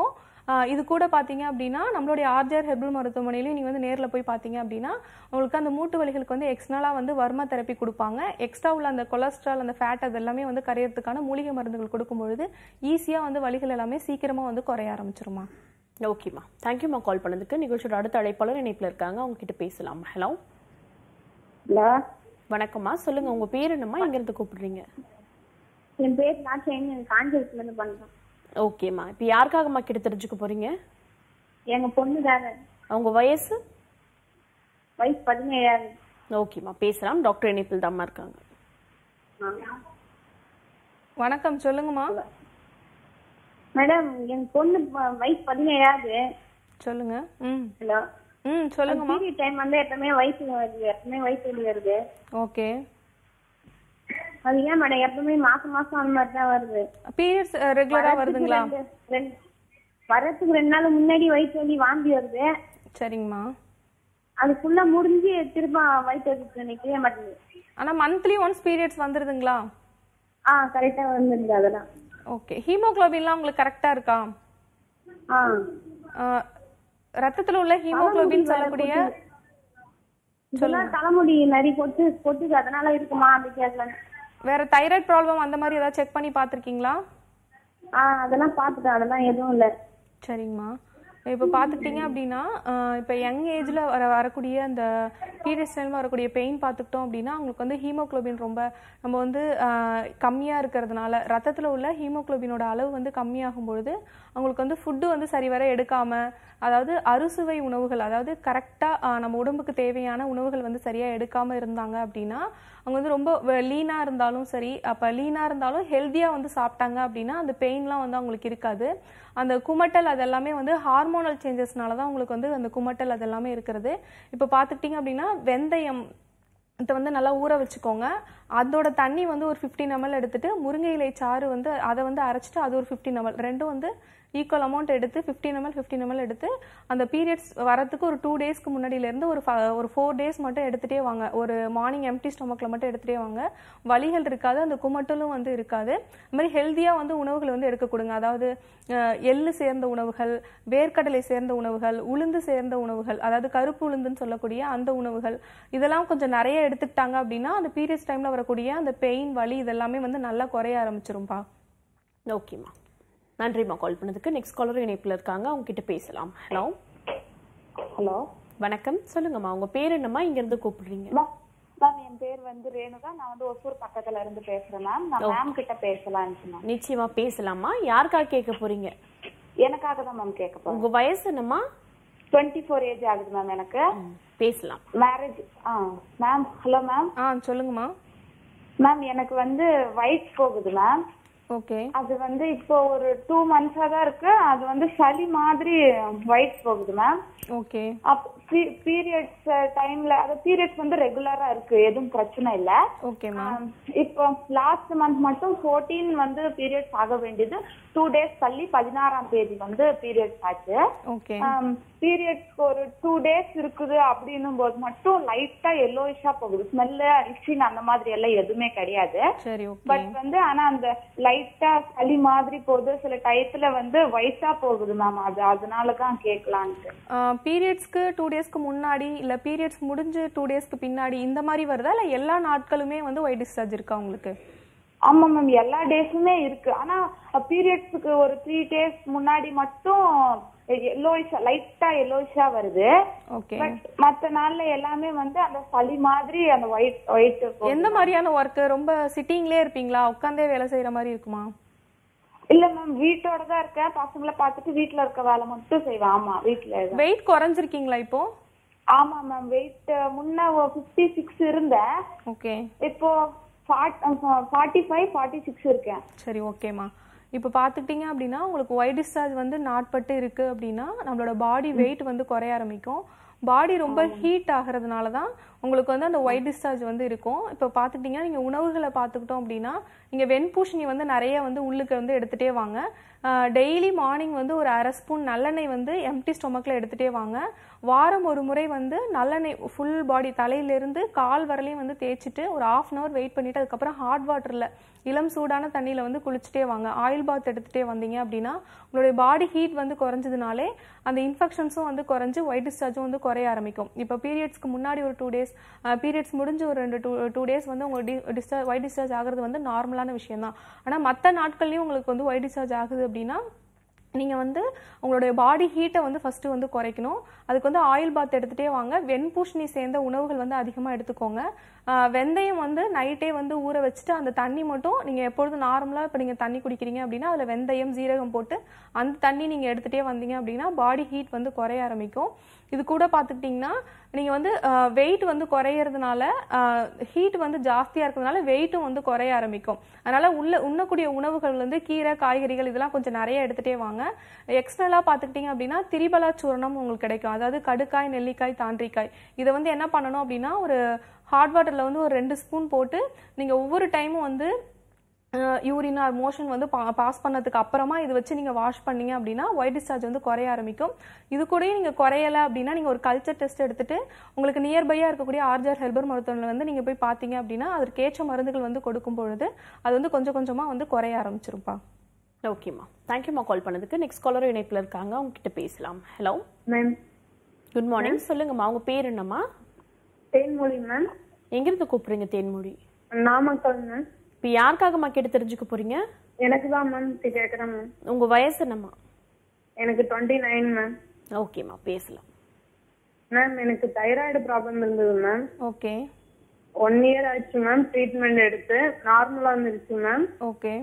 ஆஹ் இது கூட பார்த்தீங்க அப்படின்னா நம்மளுடைய ஆர்ஜர் ஹெர்பல் மருத்துவமனையிலையும் நீங்கள் வந்து நேரில் போய் பார்த்தீங்க அப்படின்னா உங்களுக்கு அந்த மூட்டு வலிகளுக்கு வந்து எக்ஸ்ட்ரலாக வந்து வர்மா தெரப்பி கொடுப்பாங்க எக்ஸ்ட்ரா உள்ள அந்த கொலஸ்ட்ரால் அந்த ஃபேட் அது எல்லாமே வந்து கரையிறதுக்கான மூலிகை மருந்துகள் கொடுக்கும்பொழுது ஈஸியாக வந்து வலிகள் எல்லாமே சீக்கிரமாக வந்து குறைய ஆரம்பிச்சிருமா ஓகேம்மா தேங்க்யூம்மா கால் பண்ணதுக்கு நிகழ்ச்சியோட அடுத்த அழைப்பாளர் இணைப்பில் இருக்காங்க அவங்க கிட்ட பேசலாம் ஹலோ ஹலோ வணக்கம்மா சொல்லுங்க உங்க பேர் என்னம்மா எங்க இருந்து கூப்பிடுறீங்க என் பேர் நான் சென்னை காஞ்சிபுரத்துல இருந்து பண்றேன் ஓகேம்மா இப்போ யாருக்காகம்மா கிட்ட தெரிஞ்சுக்க போறீங்க எங்க பொண்ணுக்காக அவங்க வயசு வயசு பதினேழாவது ஓகேம்மா பேசலாம் டாக்டர் இணைப்பில் தாம்மா இருக்காங்க வணக்கம் சொல்லுங்கம்மா மேடம் என் பொண்ணு வ- வயசு பதினேழாவது சொல்லுங்க ம் ஹலோ ம் சொல்லுங்கம்மா பீரியட் டைம் வந்து எப்பவுமே வயசு வருது எப்பவுமே வயசு வலி வருது ஓகே அது ஏன் மேடம் எப்பவுமே மாசம் மாசம் அந்த மாதிரி தான் வருது பீரியட்ஸ் ரெகுலராக வருதுங்களா ரெண்டு- ரெண்டு- வர்றதுக்கு ரெண்டு நாள் முன்னாடி வயிற்று வலி வாந்தி வருது சரிங்கம்மா அது ஃபுல்லா முடிஞ்சு திரும்ப வயிற்று வலி நிக்கவே மாட்டேங்குது ஆனால் மந்த்லி ஒன்ஸ் பீரியட்ஸ் வந்துடுதுங்களா ஆ கரெக்டா வந்துருது அதெல்லாம் ஓகே ஹீமோகுளோபின்லாம் உங்களுக்கு கரெக்டாக இருக்கா ஆ ஆஹ், ரத்தத்துல உள்ள ஹீமோகுளோபின் சொல்லக்கூடிய இதெல்லாம் தலைமுடி நிறைய கொட்டு கொட்டுது அதனால இருக்குமா அப்படி கேட்கலாம் வேற தைராய்டு ப்ராப்ளம் அந்த மாதிரி ஏதாவது செக் பண்ணி பார்த்துருக்கீங்களா ஆ அதெல்லாம் பார்த்துட்டேன் அதெல்லாம் எதுவும் இல்ல சரிங்கம்மா இப்போ பார்த்துக்கிட்டிங்க அப்படின்னா ஆஹ், இப்போ யங் ஏஜில் வர வரக்கூடிய அந்த பீரியட்ஸ் டைமில் வரக்கூடிய பெயின் பார்த்துக்கிட்டோம் அப்படின்னா அவங்களுக்கு வந்து ஹீமோகுளோபின் ரொம்ப நம்ம வந்து கம்மியாக இருக்கிறதுனால ரத்தத்தில் உள்ள ஹீமோகுளோபினோட அளவு வந்து கம்மியாகும் பொழுது அவங்களுக்கு வந்து ஃபுட்டு வந்து சரிவர எடுக்காமல் அதாவது அறுசுவை உணவுகள் அதாவது கரெக்டாக நம்ம உடம்புக்கு தேவையான உணவுகள் வந்து சரியாக எடுக்காமல் இருந்தாங்க அப்படின்னா அவங்க வந்து ரொம்ப லீனாக இருந்தாலும் சரி அப்போ லீனாக இருந்தாலும் ஹெல்த்தியாக வந்து சாப்பிட்டாங்க அப்படின்னா அந்த பெயின்லாம் வந்து அவங்களுக்கு இருக்காது அந்த குமட்டல் அதெல்லாமே வந்து ஹார்மோனல் சேஞ்சஸ்னால தான் உங்களுக்கு வந்து அந்த குமட்டல் அதெல்லாமே இருக்கிறது இப்போ பார்த்துக்கிட்டிங்க அப்படின்னா வெந்தயம் இதை வந்து நல்லா ஊற வச்சுக்கோங்க அதோட தண்ணி வந்து ஒரு 15 ml எடுத்துட்டு முருங்கை இலை சாறு வந்து அதை வந்து அரைச்சிட்டு அது ஒரு 15 ml ரெண்டும் வந்து ஈக்குவல் அமௌண்ட் எடுத்து 15 ml 15 ml எடுத்து அந்த பீரியட்ஸ் வரத்துக்கு ஒரு டூ டேஸ்க்கு முன்னாடியிலேருந்து ஒரு ஃப- ஒரு ஃபோர் டேஸ் மட்டும் எடுத்துகிட்டே வாங்க ஒரு மார்னிங் எம்டி ஸ்டொமக்கில் மட்டும் எடுத்துகிட்டே வாங்க வலிகள் இருக்காது அந்த குமட்டலும் வந்து இருக்காது அது மாதிரி ஹெல்த்தியாக வந்து உணவுகள் வந்து எடுக்க கொடுங்க அதாவது அஹ், எள்ளு சேர்ந்த உணவுகள் வேர்க்கடலை சேர்ந்த உணவுகள் உளுந்து சேர்ந்த உணவுகள் அதாவது கருப்பு உளுந்துன்னு சொல்லக்கூடிய அந்த உணவுகள் இதெல்லாம் கொஞ்சம் நிறைய எடுத்துக்கிட்டாங்க அப்படின்னா அந்த பீரியட்ஸ் டைமில் வரக்கூடிய அந்த பெயின் வலி இதெல்லாமே வந்து நல்லா குறைய ஆரம்பிச்சிரும்பா ஓகேம்மா நன்றிம்மா கால் பண்ணதுக்கு நெக்ஸ்ட் காலர் இணைப்பில் இருக்காங்க அவங்க கிட்ட பேசலாம் ஹலோ ஹலோ வணக்கம் சொல்லுங்கம்மா உங்க பேர் என்னம்மா இங்க இருந்து கூப்பிடுறீங்க மேம் என் பேர் வந்து ரேணுகா நான் வந்து ஒசூர் பக்கத்துல இருந்து பேசுறேன் மேம் நான் மேம் கிட்ட பேசலாம்னு மேம் நிச்சயமா பேசலாமா யாருக்காக கேட்க போறீங்க எனக்காக தான் மேம் கேட்க போறேன் உங்க வயசு என்னம்மா டுவெண்ட்டி ஃபோர் ஏஜ் ஆகுது மேம் எனக்கு பேசலாம் மேரேஜ் ஆ மேம் ஹலோ மேம் ஆ சொல்லுங்கம்மா மேம் எனக்கு வந்து வயசு போகுது மேம் ஓகே அது வந்து இப்போ ஒரு டூ மந்த்ஸா தான் இருக்கு அது வந்து சளி மாதிரி வயசு போகுது மேம் ஓகே அப் பீரியட்ஸ் டைம்ல அது பீரியட்ஸ் வந்து ரெகுலரா இருக்கு எதுவும் பிரச்சனை இல்ல ஓகேம்மா ஆம், இப்போ லாஸ்ட் மந்த் மட்டும் 14 வந்து பீரியட்ஸ் ஆக வேண்டியது டூ டேஸ் தள்ளி பதினாறாம் தேதி வந்து பீரியட்ஸ் ஆச்சு ஓகே பீரியட்ஸ்க்கு ஒரு டூ டேஸ் இருக்குது அப்படின்னும் போது மட்டும் லைட்டா எல்லோயிஷா போகுது ஸ்மெல்லு இச்சின் அந்த மாதிரி எல்லாம் எதுவுமே கிடையாது சரி ஓகே பட் வந்து ஆனா அந்த லைட்டா சளி மாதிரி போகுது சில டயத்துல வந்து வயசா போகுது மேம் அது அதனால தான் கேட்கலான்ட்டு பீரியட்ஸ்க்கு டூ டேஸ்க்கு முன்னாடி இல்லை பீரியட்ஸ் முடிஞ்சு டூ டேஸ்க்கு பின்னாடி இந்த மாதிரி வருதா இல்லை எல்லா நாட்களுமே வந்து ஒயிட் டிஸ்சார்ஜ் இருக்கா உங்களுக்கு ஆமா மேம் எல்லா டேஸுமே இருக்கு ஆனா பீரியட்ஸ்க்கு ஒரு த்ரீ டேஸ் முன்னாடி மட்டும் எல்லோயிஷா லைட்டா எல்லோயிஷா வருது ஓகே பட் மத்த நாள்ல எல்லாமே வந்து அந்த சளி மாதிரி அந்த ஒயிட் ஒயிட் எந்த மாதிரியான ஒர்க் ரொம்ப சிட்டிங்லேயே இருப்பீங்களா உட்காந்தே வேலை செய்யற மாதிரி இருக்குமா இல்ல மேம் வீட்டோட தான் இருக்கேன் பசங்களை பார்த்துட்டு வீட்ல இருக்க வேலை மட்டும் செய்வேன் ஆமா வீட்ல தான். வெயிட் குறைஞ்சிருக்கீங்களா இப்போ ஆமா மேம் வெயிட் முன்ன பிப்டி சிக்ஸ் இருந்தேன் ஓகே இப்போ ஃபார்ட்டி ஃபைவ் ஃபார்ட்டி சிக்ஸ் இருக்கேன் சரி ஓகேம்மா இப்போ பார்த்துக்கிட்டிங்க அப்படின்னா உங்களுக்கு ஒயிட் டிஸ்சார்ஜ் வந்து நாட்பட்டு இருக்கு அப்படின்னா நம்மளோட பாடி வெயிட் வந்து குறைய ஆரம்பிக்கும் பாடி ரொம்ப ஹீட் ஆகிறதுனால தான் உங்களுக்கு வந்து அந்த ஒயிட் டிஸ்சார்ஜ் வந்து இருக்கும் இப்போ பார்த்துக்கிட்டிங்கன்னா நீங்கள் உணவுகளை பார்த்துக்கிட்டோம் அப்படின்னா நீங்கள் வெண்பூஷணி வந்து நிறைய வந்து உள்ளுக்கு வந்து எடுத்துகிட்டே வாங்க டெய்லி மார்னிங் வந்து ஒரு அரை ஸ்பூன் நல்லெண்ணெய் வந்து எம்டி ஸ்டொமக்கில் எடுத்துகிட்டே வாங்க வாரம் ஒரு முறை வந்து நல்லெண்ணெய் ஃபுல் பாடி தலையிலேருந்து கால் வரலையும் வந்து தேய்ச்சிட்டு ஒரு ஆஃப் அன் ஹவர் வெயிட் பண்ணிவிட்டு அதுக்கப்புறம் ஹாட் வாட்டரில் இளம் சூடான தண்ணியில் வந்து குளிச்சுட்டே வாங்க ஆயில் பாத் எடுத்துகிட்டே வந்தீங்க அப்படின்னா உங்களுடைய பாடி ஹீட் வந்து குறைஞ்சதுனாலே அந்த இன்ஃபெக்ஷன்ஸும் வந்து குறைஞ்சு ஒயிட் டிஸ்சார்ஜும் வந்து குறைய ஆரம்பிக்கும் இப்போ பீரியட்ஸ்க்கு முன்னாடி ஒரு டூ டேஸ் பீரியட்ஸ் முடிஞ்சு ஒரு ரெண்டு டூ டூ டேஸ் வந்து உங்களுக்கு டி டிஸ்சார்ஜ் ஒயிட் டிஸ்சார்ஜ் ஆகிறது வந்து நார்மலான விஷயம் தான் ஆனால் மற்ற நாட்கள்லையும் உங்களுக்கு வந்து ஒயிட் டிஸ்சார்ஜ் ஆகுது அப்படின்னா நீங்கள் வந்து உங்களுடைய பாடி ஹீட்டை வந்து ஃபஸ்ட்டு வந்து குறைக்கணும் அதுக்கு வந்து ஆயில் பாத் எடுத்துகிட்டே வாங்க வெண்பூஷணி சேர்ந்த உணவுகள் வந்து அதிகமாக எடுத்துக்கோங்க ஆஹ் வெந்தயம் வந்து நைட்டே வந்து ஊற வச்சுட்டு அந்த தண்ணி மட்டும் நீங்கள் எப்பொழுதும் நார்மலாக இப்போ நீங்கள் தண்ணி குடிக்கிறீங்க அப்படின்னா அதில் வெந்தயம் ஜீரகம் போட்டு அந்த தண்ணி நீங்கள் எடுத்துகிட்டே வந்தீங்க அப்படின்னா பாடி ஹீட் வந்து குறைய ஆரம்பிக்கும் இது கூட பார்த்துக்கிட்டிங்கன்னா நீங்கள் வந்து வெயிட் வந்து குறையிறதுனால ஹீட் வந்து ஜாஸ்தியாக இருக்கிறதுனால வெயிட்டும் வந்து குறைய ஆரம்பிக்கும் அதனால் உள்ள உண்ணக்கூடிய உணவுகள் வந்து கீரை காய்கறிகள் இதெல்லாம் கொஞ்சம் நிறைய எடுத்துகிட்டே வாங்க எக்ஸ்ட்ரலாக பார்த்துக்கிட்டிங்க அப்படின்னா திரிபலா சூரணம் உங்களுக்கு கிடைக்கும் அதாவது கடுக்காய் நெல்லிக்காய் தாண்டிக்காய் இதை வந்து என்ன பண்ணணும் அப்படின்னா ஒரு ஹாட் வாட்டரில் வந்து ஒரு ரெண்டு ஸ்பூன் போட்டு நீங்கள் ஒவ்வொரு டைமும் வந்து யூரின் ஆர் மோஷன் வந்து பாஸ் பண்ணதுக்கு அப்புறமா இது வச்சு நீங்கள் வாஷ் பண்ணீங்க அப்படின்னா ஒயிட் டிஸ்சார்ஜ் வந்து குறைய ஆரம்பிக்கும் இது கூடயும் நீங்கள் குறையலை அப்படின்னா நீங்கள் ஒரு கல்ச்சர் டெஸ்ட் எடுத்துட்டு உங்களுக்கு நியர்பையாக இருக்கக்கூடிய ஆர்ஜர் ஹெல்பர் மருத்துவமனையில் வந்து நீங்கள் போய் பார்த்தீங்க அப்படின்னா அதற்கு ஏற்ற மருந்துகள் வந்து கொடுக்கும் பொழுது அது வந்து கொஞ்சம் கொஞ்சமாக வந்து குறைய ஆரம்பிச்சிருப்பா ஓகேம்மா தேங்க்யூம்மா கால் பண்ணதுக்கு நெக்ஸ்ட் காலரும் இணைப்பில் இருக்காங்க அவங்க கிட்ட பேசலாம் ஹலோ மேம் குட் மார்னிங் சொல்லுங்கம்மா உங்க பேர் என்னம்மா தேன்மொழி மேம் எங்கிருந்து கூப்பிடுறீங்க தேன்மொழி நாமக்கல் மேம் இப்போ யாருக்காகம்மா கேட்டு தெரிஞ்சுக்க போறீங்க எனக்கு தான் மேம் கேட்குறேன் மேம் உங்க வயசு என்னம்மா எனக்கு டுவெண்ட்டி நைன் மேம் ஓகேம்மா பேசலாம் மேம் எனக்கு தைராய்டு ப்ராப்ளம் இருந்தது மேம் ஓகே ஒன் இயர் ஆச்சு மேம் ட்ரீட்மெண்ட் எடுத்து நார்மலா இருந்துருச்சு மேம் ஓகே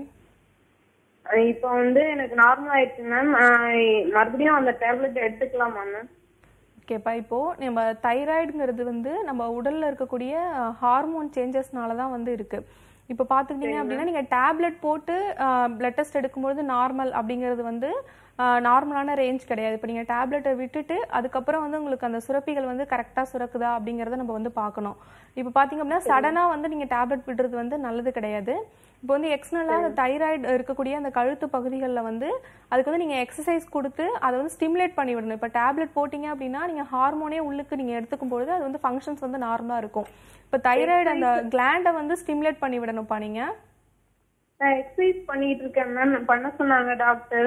இப்போ வந்து எனக்கு நார்மல் ஆயிடுச்சு மேம் மறுபடியும் அந்த டேப்லெட் எடுத்துக்கலாமா மேம் ஓகேப்பா இப்போ நம்ம தைராய்டுங்கிறது வந்து நம்ம உடல்ல இருக்கக்கூடிய ஹார்மோன் சேஞ்சஸ்னால தான் வந்து இருக்கு இப்போ பார்த்துக்கிட்டீங்க அப்படின்னா நீங்க டேப்லெட் போட்டு பிளட் டெஸ்ட் எடுக்கும்பொழுது நார்மல் அப்படிங்கிறது வந்து நார்மலான ரேஞ்ச் கிடையாது இப்போ நீங்கள் டேப்லெட்டை விட்டுட்டு அதுக்கப்புறம் வந்து உங்களுக்கு அந்த சுரப்பிகள் வந்து கரெக்டாக சுரக்குதா அப்படிங்கிறத நம்ம வந்து பார்க்கணும் இப்போ பார்த்தீங்க அப்படின்னா சடனாக வந்து நீங்கள் டேப்லெட் விடுறது வந்து நல்லது கிடையாது இப்போ வந்து எக்ஸ்டர்னலாக அந்த தைராய்டு இருக்கக்கூடிய அந்த கழுத்து பகுதிகளில் வந்து அதுக்கு வந்து நீங்கள் எக்ஸசைஸ் கொடுத்து அதை வந்து ஸ்டிமுலேட் பண்ணி விடணும் இப்போ டேப்லெட் போட்டிங்க அப்படின்னா நீங்கள் ஹார்மோனே உள்ளுக்கு நீங்கள் எடுத்துக்கும் பொழுது அது வந்து ஃபங்க்ஷன்ஸ் வந்து நார்மலாக இருக்கும் இப்போ தைராய்டு அந்த கிளாண்டை வந்து ஸ்டிமுலேட் பண்ணி விடணும்ப்பா நீங்கள் நான் எக்ஸசைஸ் பண்ணிட்டு இருக்கேன் மேம் பண்ண சொன்னாங்க டாக்டர்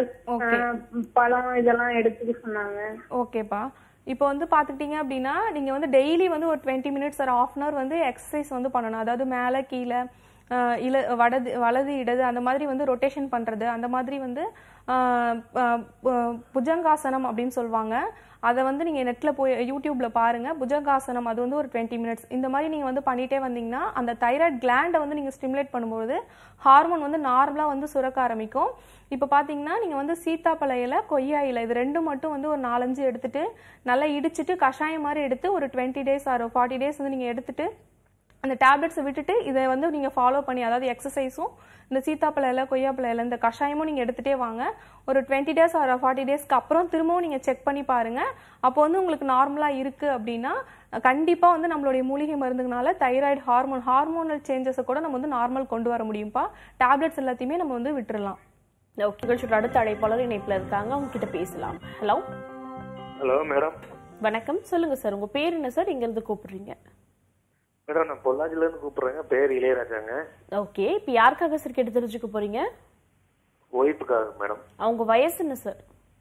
பழம் இதெல்லாம் எடுத்துக்க சொன்னாங்க ஓகேப்பா இப்போ வந்து பார்த்துக்கிட்டீங்க அப்படின்னா நீங்கள் வந்து டெய்லி வந்து ஒரு டுவெண்ட்டி மினிட்ஸ் ஒரு ஆஃப் அன் ஹவர் வந்து எக்ஸசைஸ் வந்து பண்ணணும் அதாவது மேலே கீழே ஆஹ் இல வடது வலது இடது அந்த மாதிரி வந்து ரொட்டேஷன் பண்ணுறது அந்த மாதிரி வந்து ஆஹ் ஆஹ் பு- புஜங்காசனம் அப்படின்னு சொல்லுவாங்க அதை வந்து நீங்கள் நெட்டில் போய் யூடியூப்பில் பாருங்கள் புஜங்காசனம் அது வந்து ஒரு டுவெண்ட்டி மினிட்ஸ் இந்த மாதிரி நீங்கள் வந்து பண்ணிகிட்டே வந்தீங்கன்னா அந்த தைராய்டு கிளாண்டை வந்து நீங்கள் ஸ்டிமுலேட் பண்ணும்போது ஹார்மோன் வந்து நார்மலாக வந்து சுரக்க ஆரம்பிக்கும் இப்போ பார்த்தீங்கன்னா நீங்கள் வந்து சீத்தாப்பழ இலை கொய்யா இலை இது ரெண்டும் மட்டும் வந்து ஒரு நாலஞ்சு எடுத்துட்டு நல்லா இடிச்சிட்டு கஷாயம் மாதிரி எடுத்து ஒரு twenty days or forty days வந்து நீங்கள் எடுத்துட்டு அந்த டேப்லெட்ஸை விட்டுட்டு இதை வந்து நீங்கள் ஃபாலோ பண்ணி அதாவது எக்ஸசைஸும் இந்த சீத்தாப்பழ இலை கொய்யாப்பழ இலை இந்த கஷாயமும் நீங்கள் எடுத்துகிட்டே வாங்க ஒரு டுவெண்ட்டி டேஸ் ஆர் ஃபார்ட்டி டேஸ்க்கு அப்புறம் திரும்பவும் நீங்கள் செக் பண்ணி பாருங்கள் அப்போ வந்து உங்களுக்கு நார்மலாக இருக்குது அப்படின்னா கண்டிப்பாக வந்து நம்மளுடைய மூலிகை மருந்துனால தைராய்டு ஹார்மோன் ஹார்மோனல் சேஞ்சஸை கூட நம்ம வந்து நார்மல் கொண்டு வர முடியும்ப்பா டேப்லெட்ஸ் எல்லாத்தையுமே நம்ம வந்து விட்டுறலாம் ஓகே நிகழ்ச்சியோட அடுத்த அழைப்பாளர் இணைப்பில் இருக்காங்க அவங்க கிட்ட பேசலாம் ஹலோ ஹலோ மேடம் வணக்கம் சொல்லுங்க சார் உங்க பேர் என்ன சார் எங்க இருந்து கூப்பிடுறீங்க மேடம் நான் பொள்ளாச்சில இருந்து கூப்பிடுறேங்க பேர் இளையராஜாங்க ஓகே இப்போ யாருக்காக சார் கேட்டு தெரிஞ்சுக்க போறீங்க ஒய்ஃபுக்காக மேடம் அவங்க வயசு என்ன சார்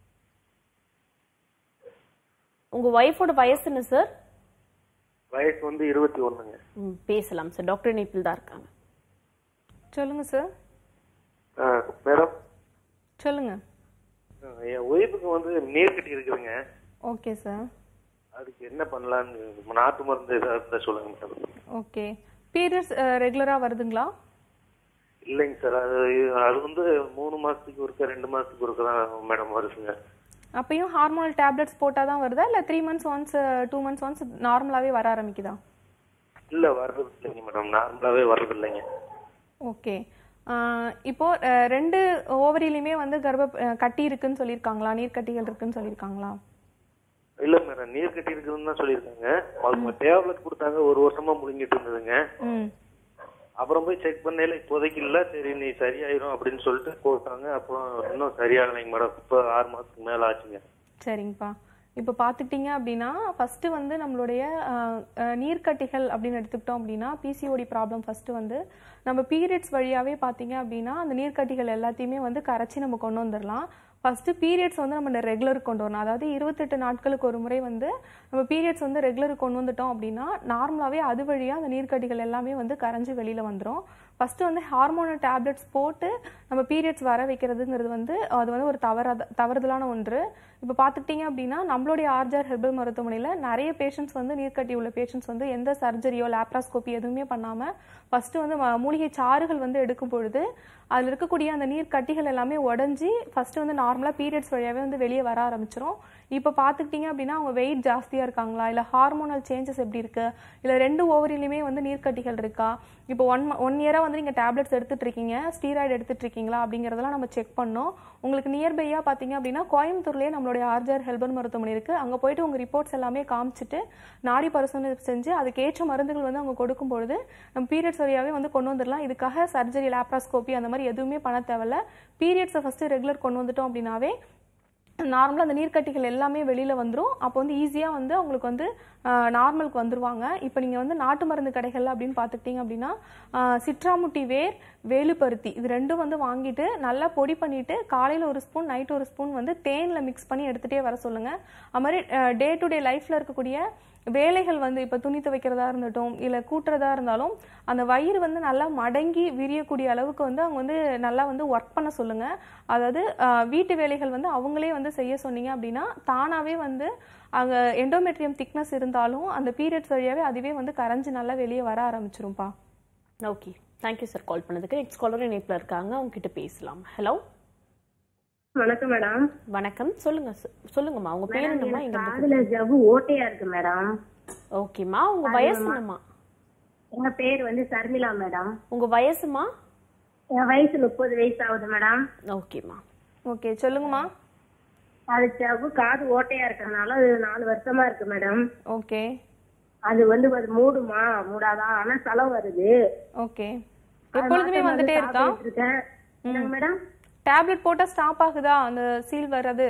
உங்க ஒய்ஃபோட வயசு என்ன சார் வயசு வந்து இருபத்தி ஒண்ணுங்க ம், பேசலாம் சார் டாக்டர் இணைப்பில் தான் இருக்காங்க சொல்லுங்கள் சார் ஆ, மேடம் சொல்லுங்கள் ஆ, என் ஒய்ஃபுக்கு வந்து நீர் கட்டி இருக்குதுங்க ஓகே சார் அதுக்கு என்ன பண்ணலான்னு நாட்டு மருந்து ஏதாவது இருந்தா சொல்லுங்க மேடம் ஓகே பீரியட்ஸ் ரெகுலராக வருதுங்களா இல்லைங்க சார் அது அது வந்து மூணு மாசத்துக்கு ஒருக்க ரெண்டு மாசத்துக்கு ஒருக்க தான் மேடம் வருதுங்க அப்பயும் ஹார்மோனல் டேப்லெட்ஸ் போட்டால் தான் வருதா இல்லை three months once two months once நார்மலாகவே வர ஆரம்பிக்குதா இல்ல வர்றது இல்லைங்க மேடம் நார்மலாவே வர்றது இல்லைங்க ஓகே இப்போ அஹ், ரெண்டு ஓவரிலையுமே வந்து கர்ப்ப அஹ், கட்டி இருக்குன்னு சொல்லியிருக்காங்களா நீர் கட்டிகள் இருக்குன்னு சொல்லியிருக்காங்களா இல்ல மேடம் நீர் கட்டி இருக்குதுன்னு தான் சொல்லியிருக்காங்க அவங்க டேப்லெட் கொடுத்தாங்க ஒரு வருஷமா முழுங்கிட்டு இருந்ததுங்க ம் அப்புறம் போய் செக் பண்ணையில இப்போதைக்கு இல்ல சரி நீ சரியாயிரும் அப்படின்னு சொல்லிட்டு போட்டாங்க அப்புறம் இன்னும் சரியாகலைங்க மேடம் இப்போ ஆறு மாசத்துக்கு மேல ஆச்சுங்க சரிங்கப்பா இப்போ பார்த்துக்கிட்டிங்க அப்படின்னா ஃபஸ்ட்டு வந்து நம்மளுடைய அஹ், அஹ், நீர்க்கட்டிகள் அப்படின்னு எடுத்துக்கிட்டோம் அப்படின்னா பிசிஓடி ப்ராப்ளம் ஃபஸ்ட்டு வந்து நம்ம பீரியட்ஸ் வழியாகவே பார்த்தீங்க அப்படின்னா அந்த நீர்க்கட்டிகள் எல்லாத்தையுமே வந்து கரைச்சி நம்ம கொண்டு வந்துடலாம் ஃபஸ்ட்டு பீரியட்ஸ் வந்து நம்ம ரெகுலருக்கு கொண்டு வரணும் அதாவது இருபத்தெட்டு நாட்களுக்கு ஒரு முறை வந்து நம்ம பீரியட்ஸ் வந்து ரெகுலருக்கு கொண்டு வந்துட்டோம் அப்படின்னா நார்மலாகவே அது வழியாக அந்த நீர்க்கட்டிகள் எல்லாமே வந்து கரைஞ்சி வெளியில் வந்துடும் ஃபஸ்ட்டு வந்து ஹார்மோனல் டேப்லெட்ஸ் போட்டு நம்ம பீரியட்ஸ் வர வைக்கிறதுங்கிறது வந்து அது வந்து ஒரு தவற தவறுதலான ஒன்று இப்போ பார்த்துக்கிட்டிங்க அப்படின்னா நம்மளுடைய ஆர்ஜர் ஹெர்பல் மருத்துவமனையில் நிறைய பேஷண்ட்ஸ் வந்து நீர்க்கட்டி உள்ள பேஷண்ட்ஸ் வந்து எந்த சர்ஜரியோ லேப்ராஸ்கோபி எதுவுமே பண்ணாமல் ஃபஸ்ட்டு வந்து ம- மூலிகை சாறுகள் வந்து எடுக்கும் பொழுது அதில் இருக்கக்கூடிய அந்த நீர் கட்டிகள் எல்லாமே உடஞ்சி ஃபஸ்ட்டு வந்து நார்மலாக பீரியட்ஸ் வழியாகவே வந்து வெளியே வர ஆரம்பிச்சிரும் இப்போ பார்த்துக்கிட்டிங்க அப்படின்னா அவங்க வெயிட் ஜாஸ்தியாக இருக்காங்களா இல்லை ஹார்மோனல் சேஞ்சஸ் எப்படி இருக்கு இல்லை ரெண்டு ஓவரிலையுமே வந்து நீர்க்கட்டிகள் இருக்கா இப்போ ஒன் ஒன் இயராக வந்து நீங்கள் டேப்லெட்ஸ் எடுத்துட்டு இருக்கீங்க ஸ்டீராய்டு எடுத்துட்டு இருக்கீங்களா அப்படிங்கிறதெல்லாம் நம்ம செக் பண்ணோம் உங்களுக்கு நியர்பையாக பார்த்தீங்க அப்படின்னா கோயம்புத்தூர்லேயே நம்மளுடைய ஆர்ஜர் ஹெல்பர் மருத்துவமனை இருக்குது அங்கே போயிட்டு உங்கள் ரிப்போர்ட்ஸ் எல்லாமே காமிச்சிட்டு நாடி பரிசோதனை செஞ்சு அதுக்கேற்ற மருந்துகள் வந்து அவங்க கொடுக்கும் பொழுது நம்ம பீரியட்ஸ் வழியாகவே வந்து கொண்டு வந்துடலாம் இதுக்காக சர்ஜரி லேப்ராஸ்கோபி அந்த மாதிரி எதுவுமே பண்ண தேவையில்ல பீரியட்ஸை ஃபஸ்ட்டு ரெகுலர் கொண்டு வந்துட்டோம் அப்படின்னாவே நார்மலாக அந்த நீர்க்கட்டிகள் எல்லாமே வெளியில் வந்துடும் அப்போ வந்து ஈஸியாக வந்து அவங்களுக்கு வந்து நார்மலுக்கு வந்துருவாங்க இப்போ நீங்கள் வந்து நாட்டு மருந்து கடைகள் அப்படின்னு பார்த்துக்கிட்டிங்க அப்படின்னா ஆஹ், சிட்ராமுட்டி வேர் வேலுப்பருத்தி இது ரெண்டும் வந்து வாங்கிட்டு நல்லா பொடி பண்ணிட்டு காலையில் ஒரு ஸ்பூன் நைட் ஒரு ஸ்பூன் வந்து தேனில் மிக்ஸ் பண்ணி எடுத்துகிட்டே வர சொல்லுங்கள் அது மாதிரி டே டு டே லைஃப்பில் இருக்கக்கூடிய வேலைகள் வந்து இப்போ துணி துவைக்கிறதா இருந்தட்டும் இல்லை கூட்டுறதா இருந்தாலும் அந்த வயிறு வந்து நல்லா மடங்கி விரியக்கூடிய அளவுக்கு வந்து அவங்க வந்து நல்லா வந்து ஒர்க் பண்ண சொல்லுங்க அதாவது ஆஹ், வீட்டு வேலைகள் வந்து அவங்களே வந்து செய்ய சொன்னீங்க அப்படின்னா தானாகவே வந்து அங்கே எண்டோமெட்ரியம் திக்னஸ் இருந்தாலும் அந்த பீரியட்ஸ் வழியாகவே அதுவே வந்து கரைஞ்சு நல்லா வெளியே வர ஆரம்பிச்சிரும்ப்பா ஓகே தேங்க்யூ சார் கால் பண்ணதுக்கு நெக்ஸ்ட் காலர் இணைப்பில் இருக்காங்க அவங்க கிட்ட பேசலாம் ஹலோ வணக்கம் மேடம் வணக்கம் சொல்லுங்க sir. சொல்லுங்கம்மா உங்க பேர் என்னம்மா எங்க இருந்து காதுல ஜவ்வு ஓட்டையா இருக்கு மேடம் ஓகேம்மா உங்க வயசு என்னம்மா எங்க பேர் வந்து சர்மிளா மேடம் உங்க வயசுமா என் வயசு முப்பது வயசு ஆகுது மேடம் ஓகேம்மா ஓகே சொல்லுங்கம்மா அது ஜவ்வு காது ஓட்டையா இருக்கறனால அது நாலு வருஷமா இருக்கு மேடம் ஓகே அது வந்து அது மூடுமா மூடாதா ஆனா செலவு வருது ஓகே அது எப்பொழுதுமே மாத்திரை வந்துட்டே மருந்து இருக்கா சாப்பிட்டுட்டு இருக்கேன் என்னங்க மேடம் டேப்லெட் போட்டால் ஸ்டாப் ஆகுதா அந்த சீல் வர்றது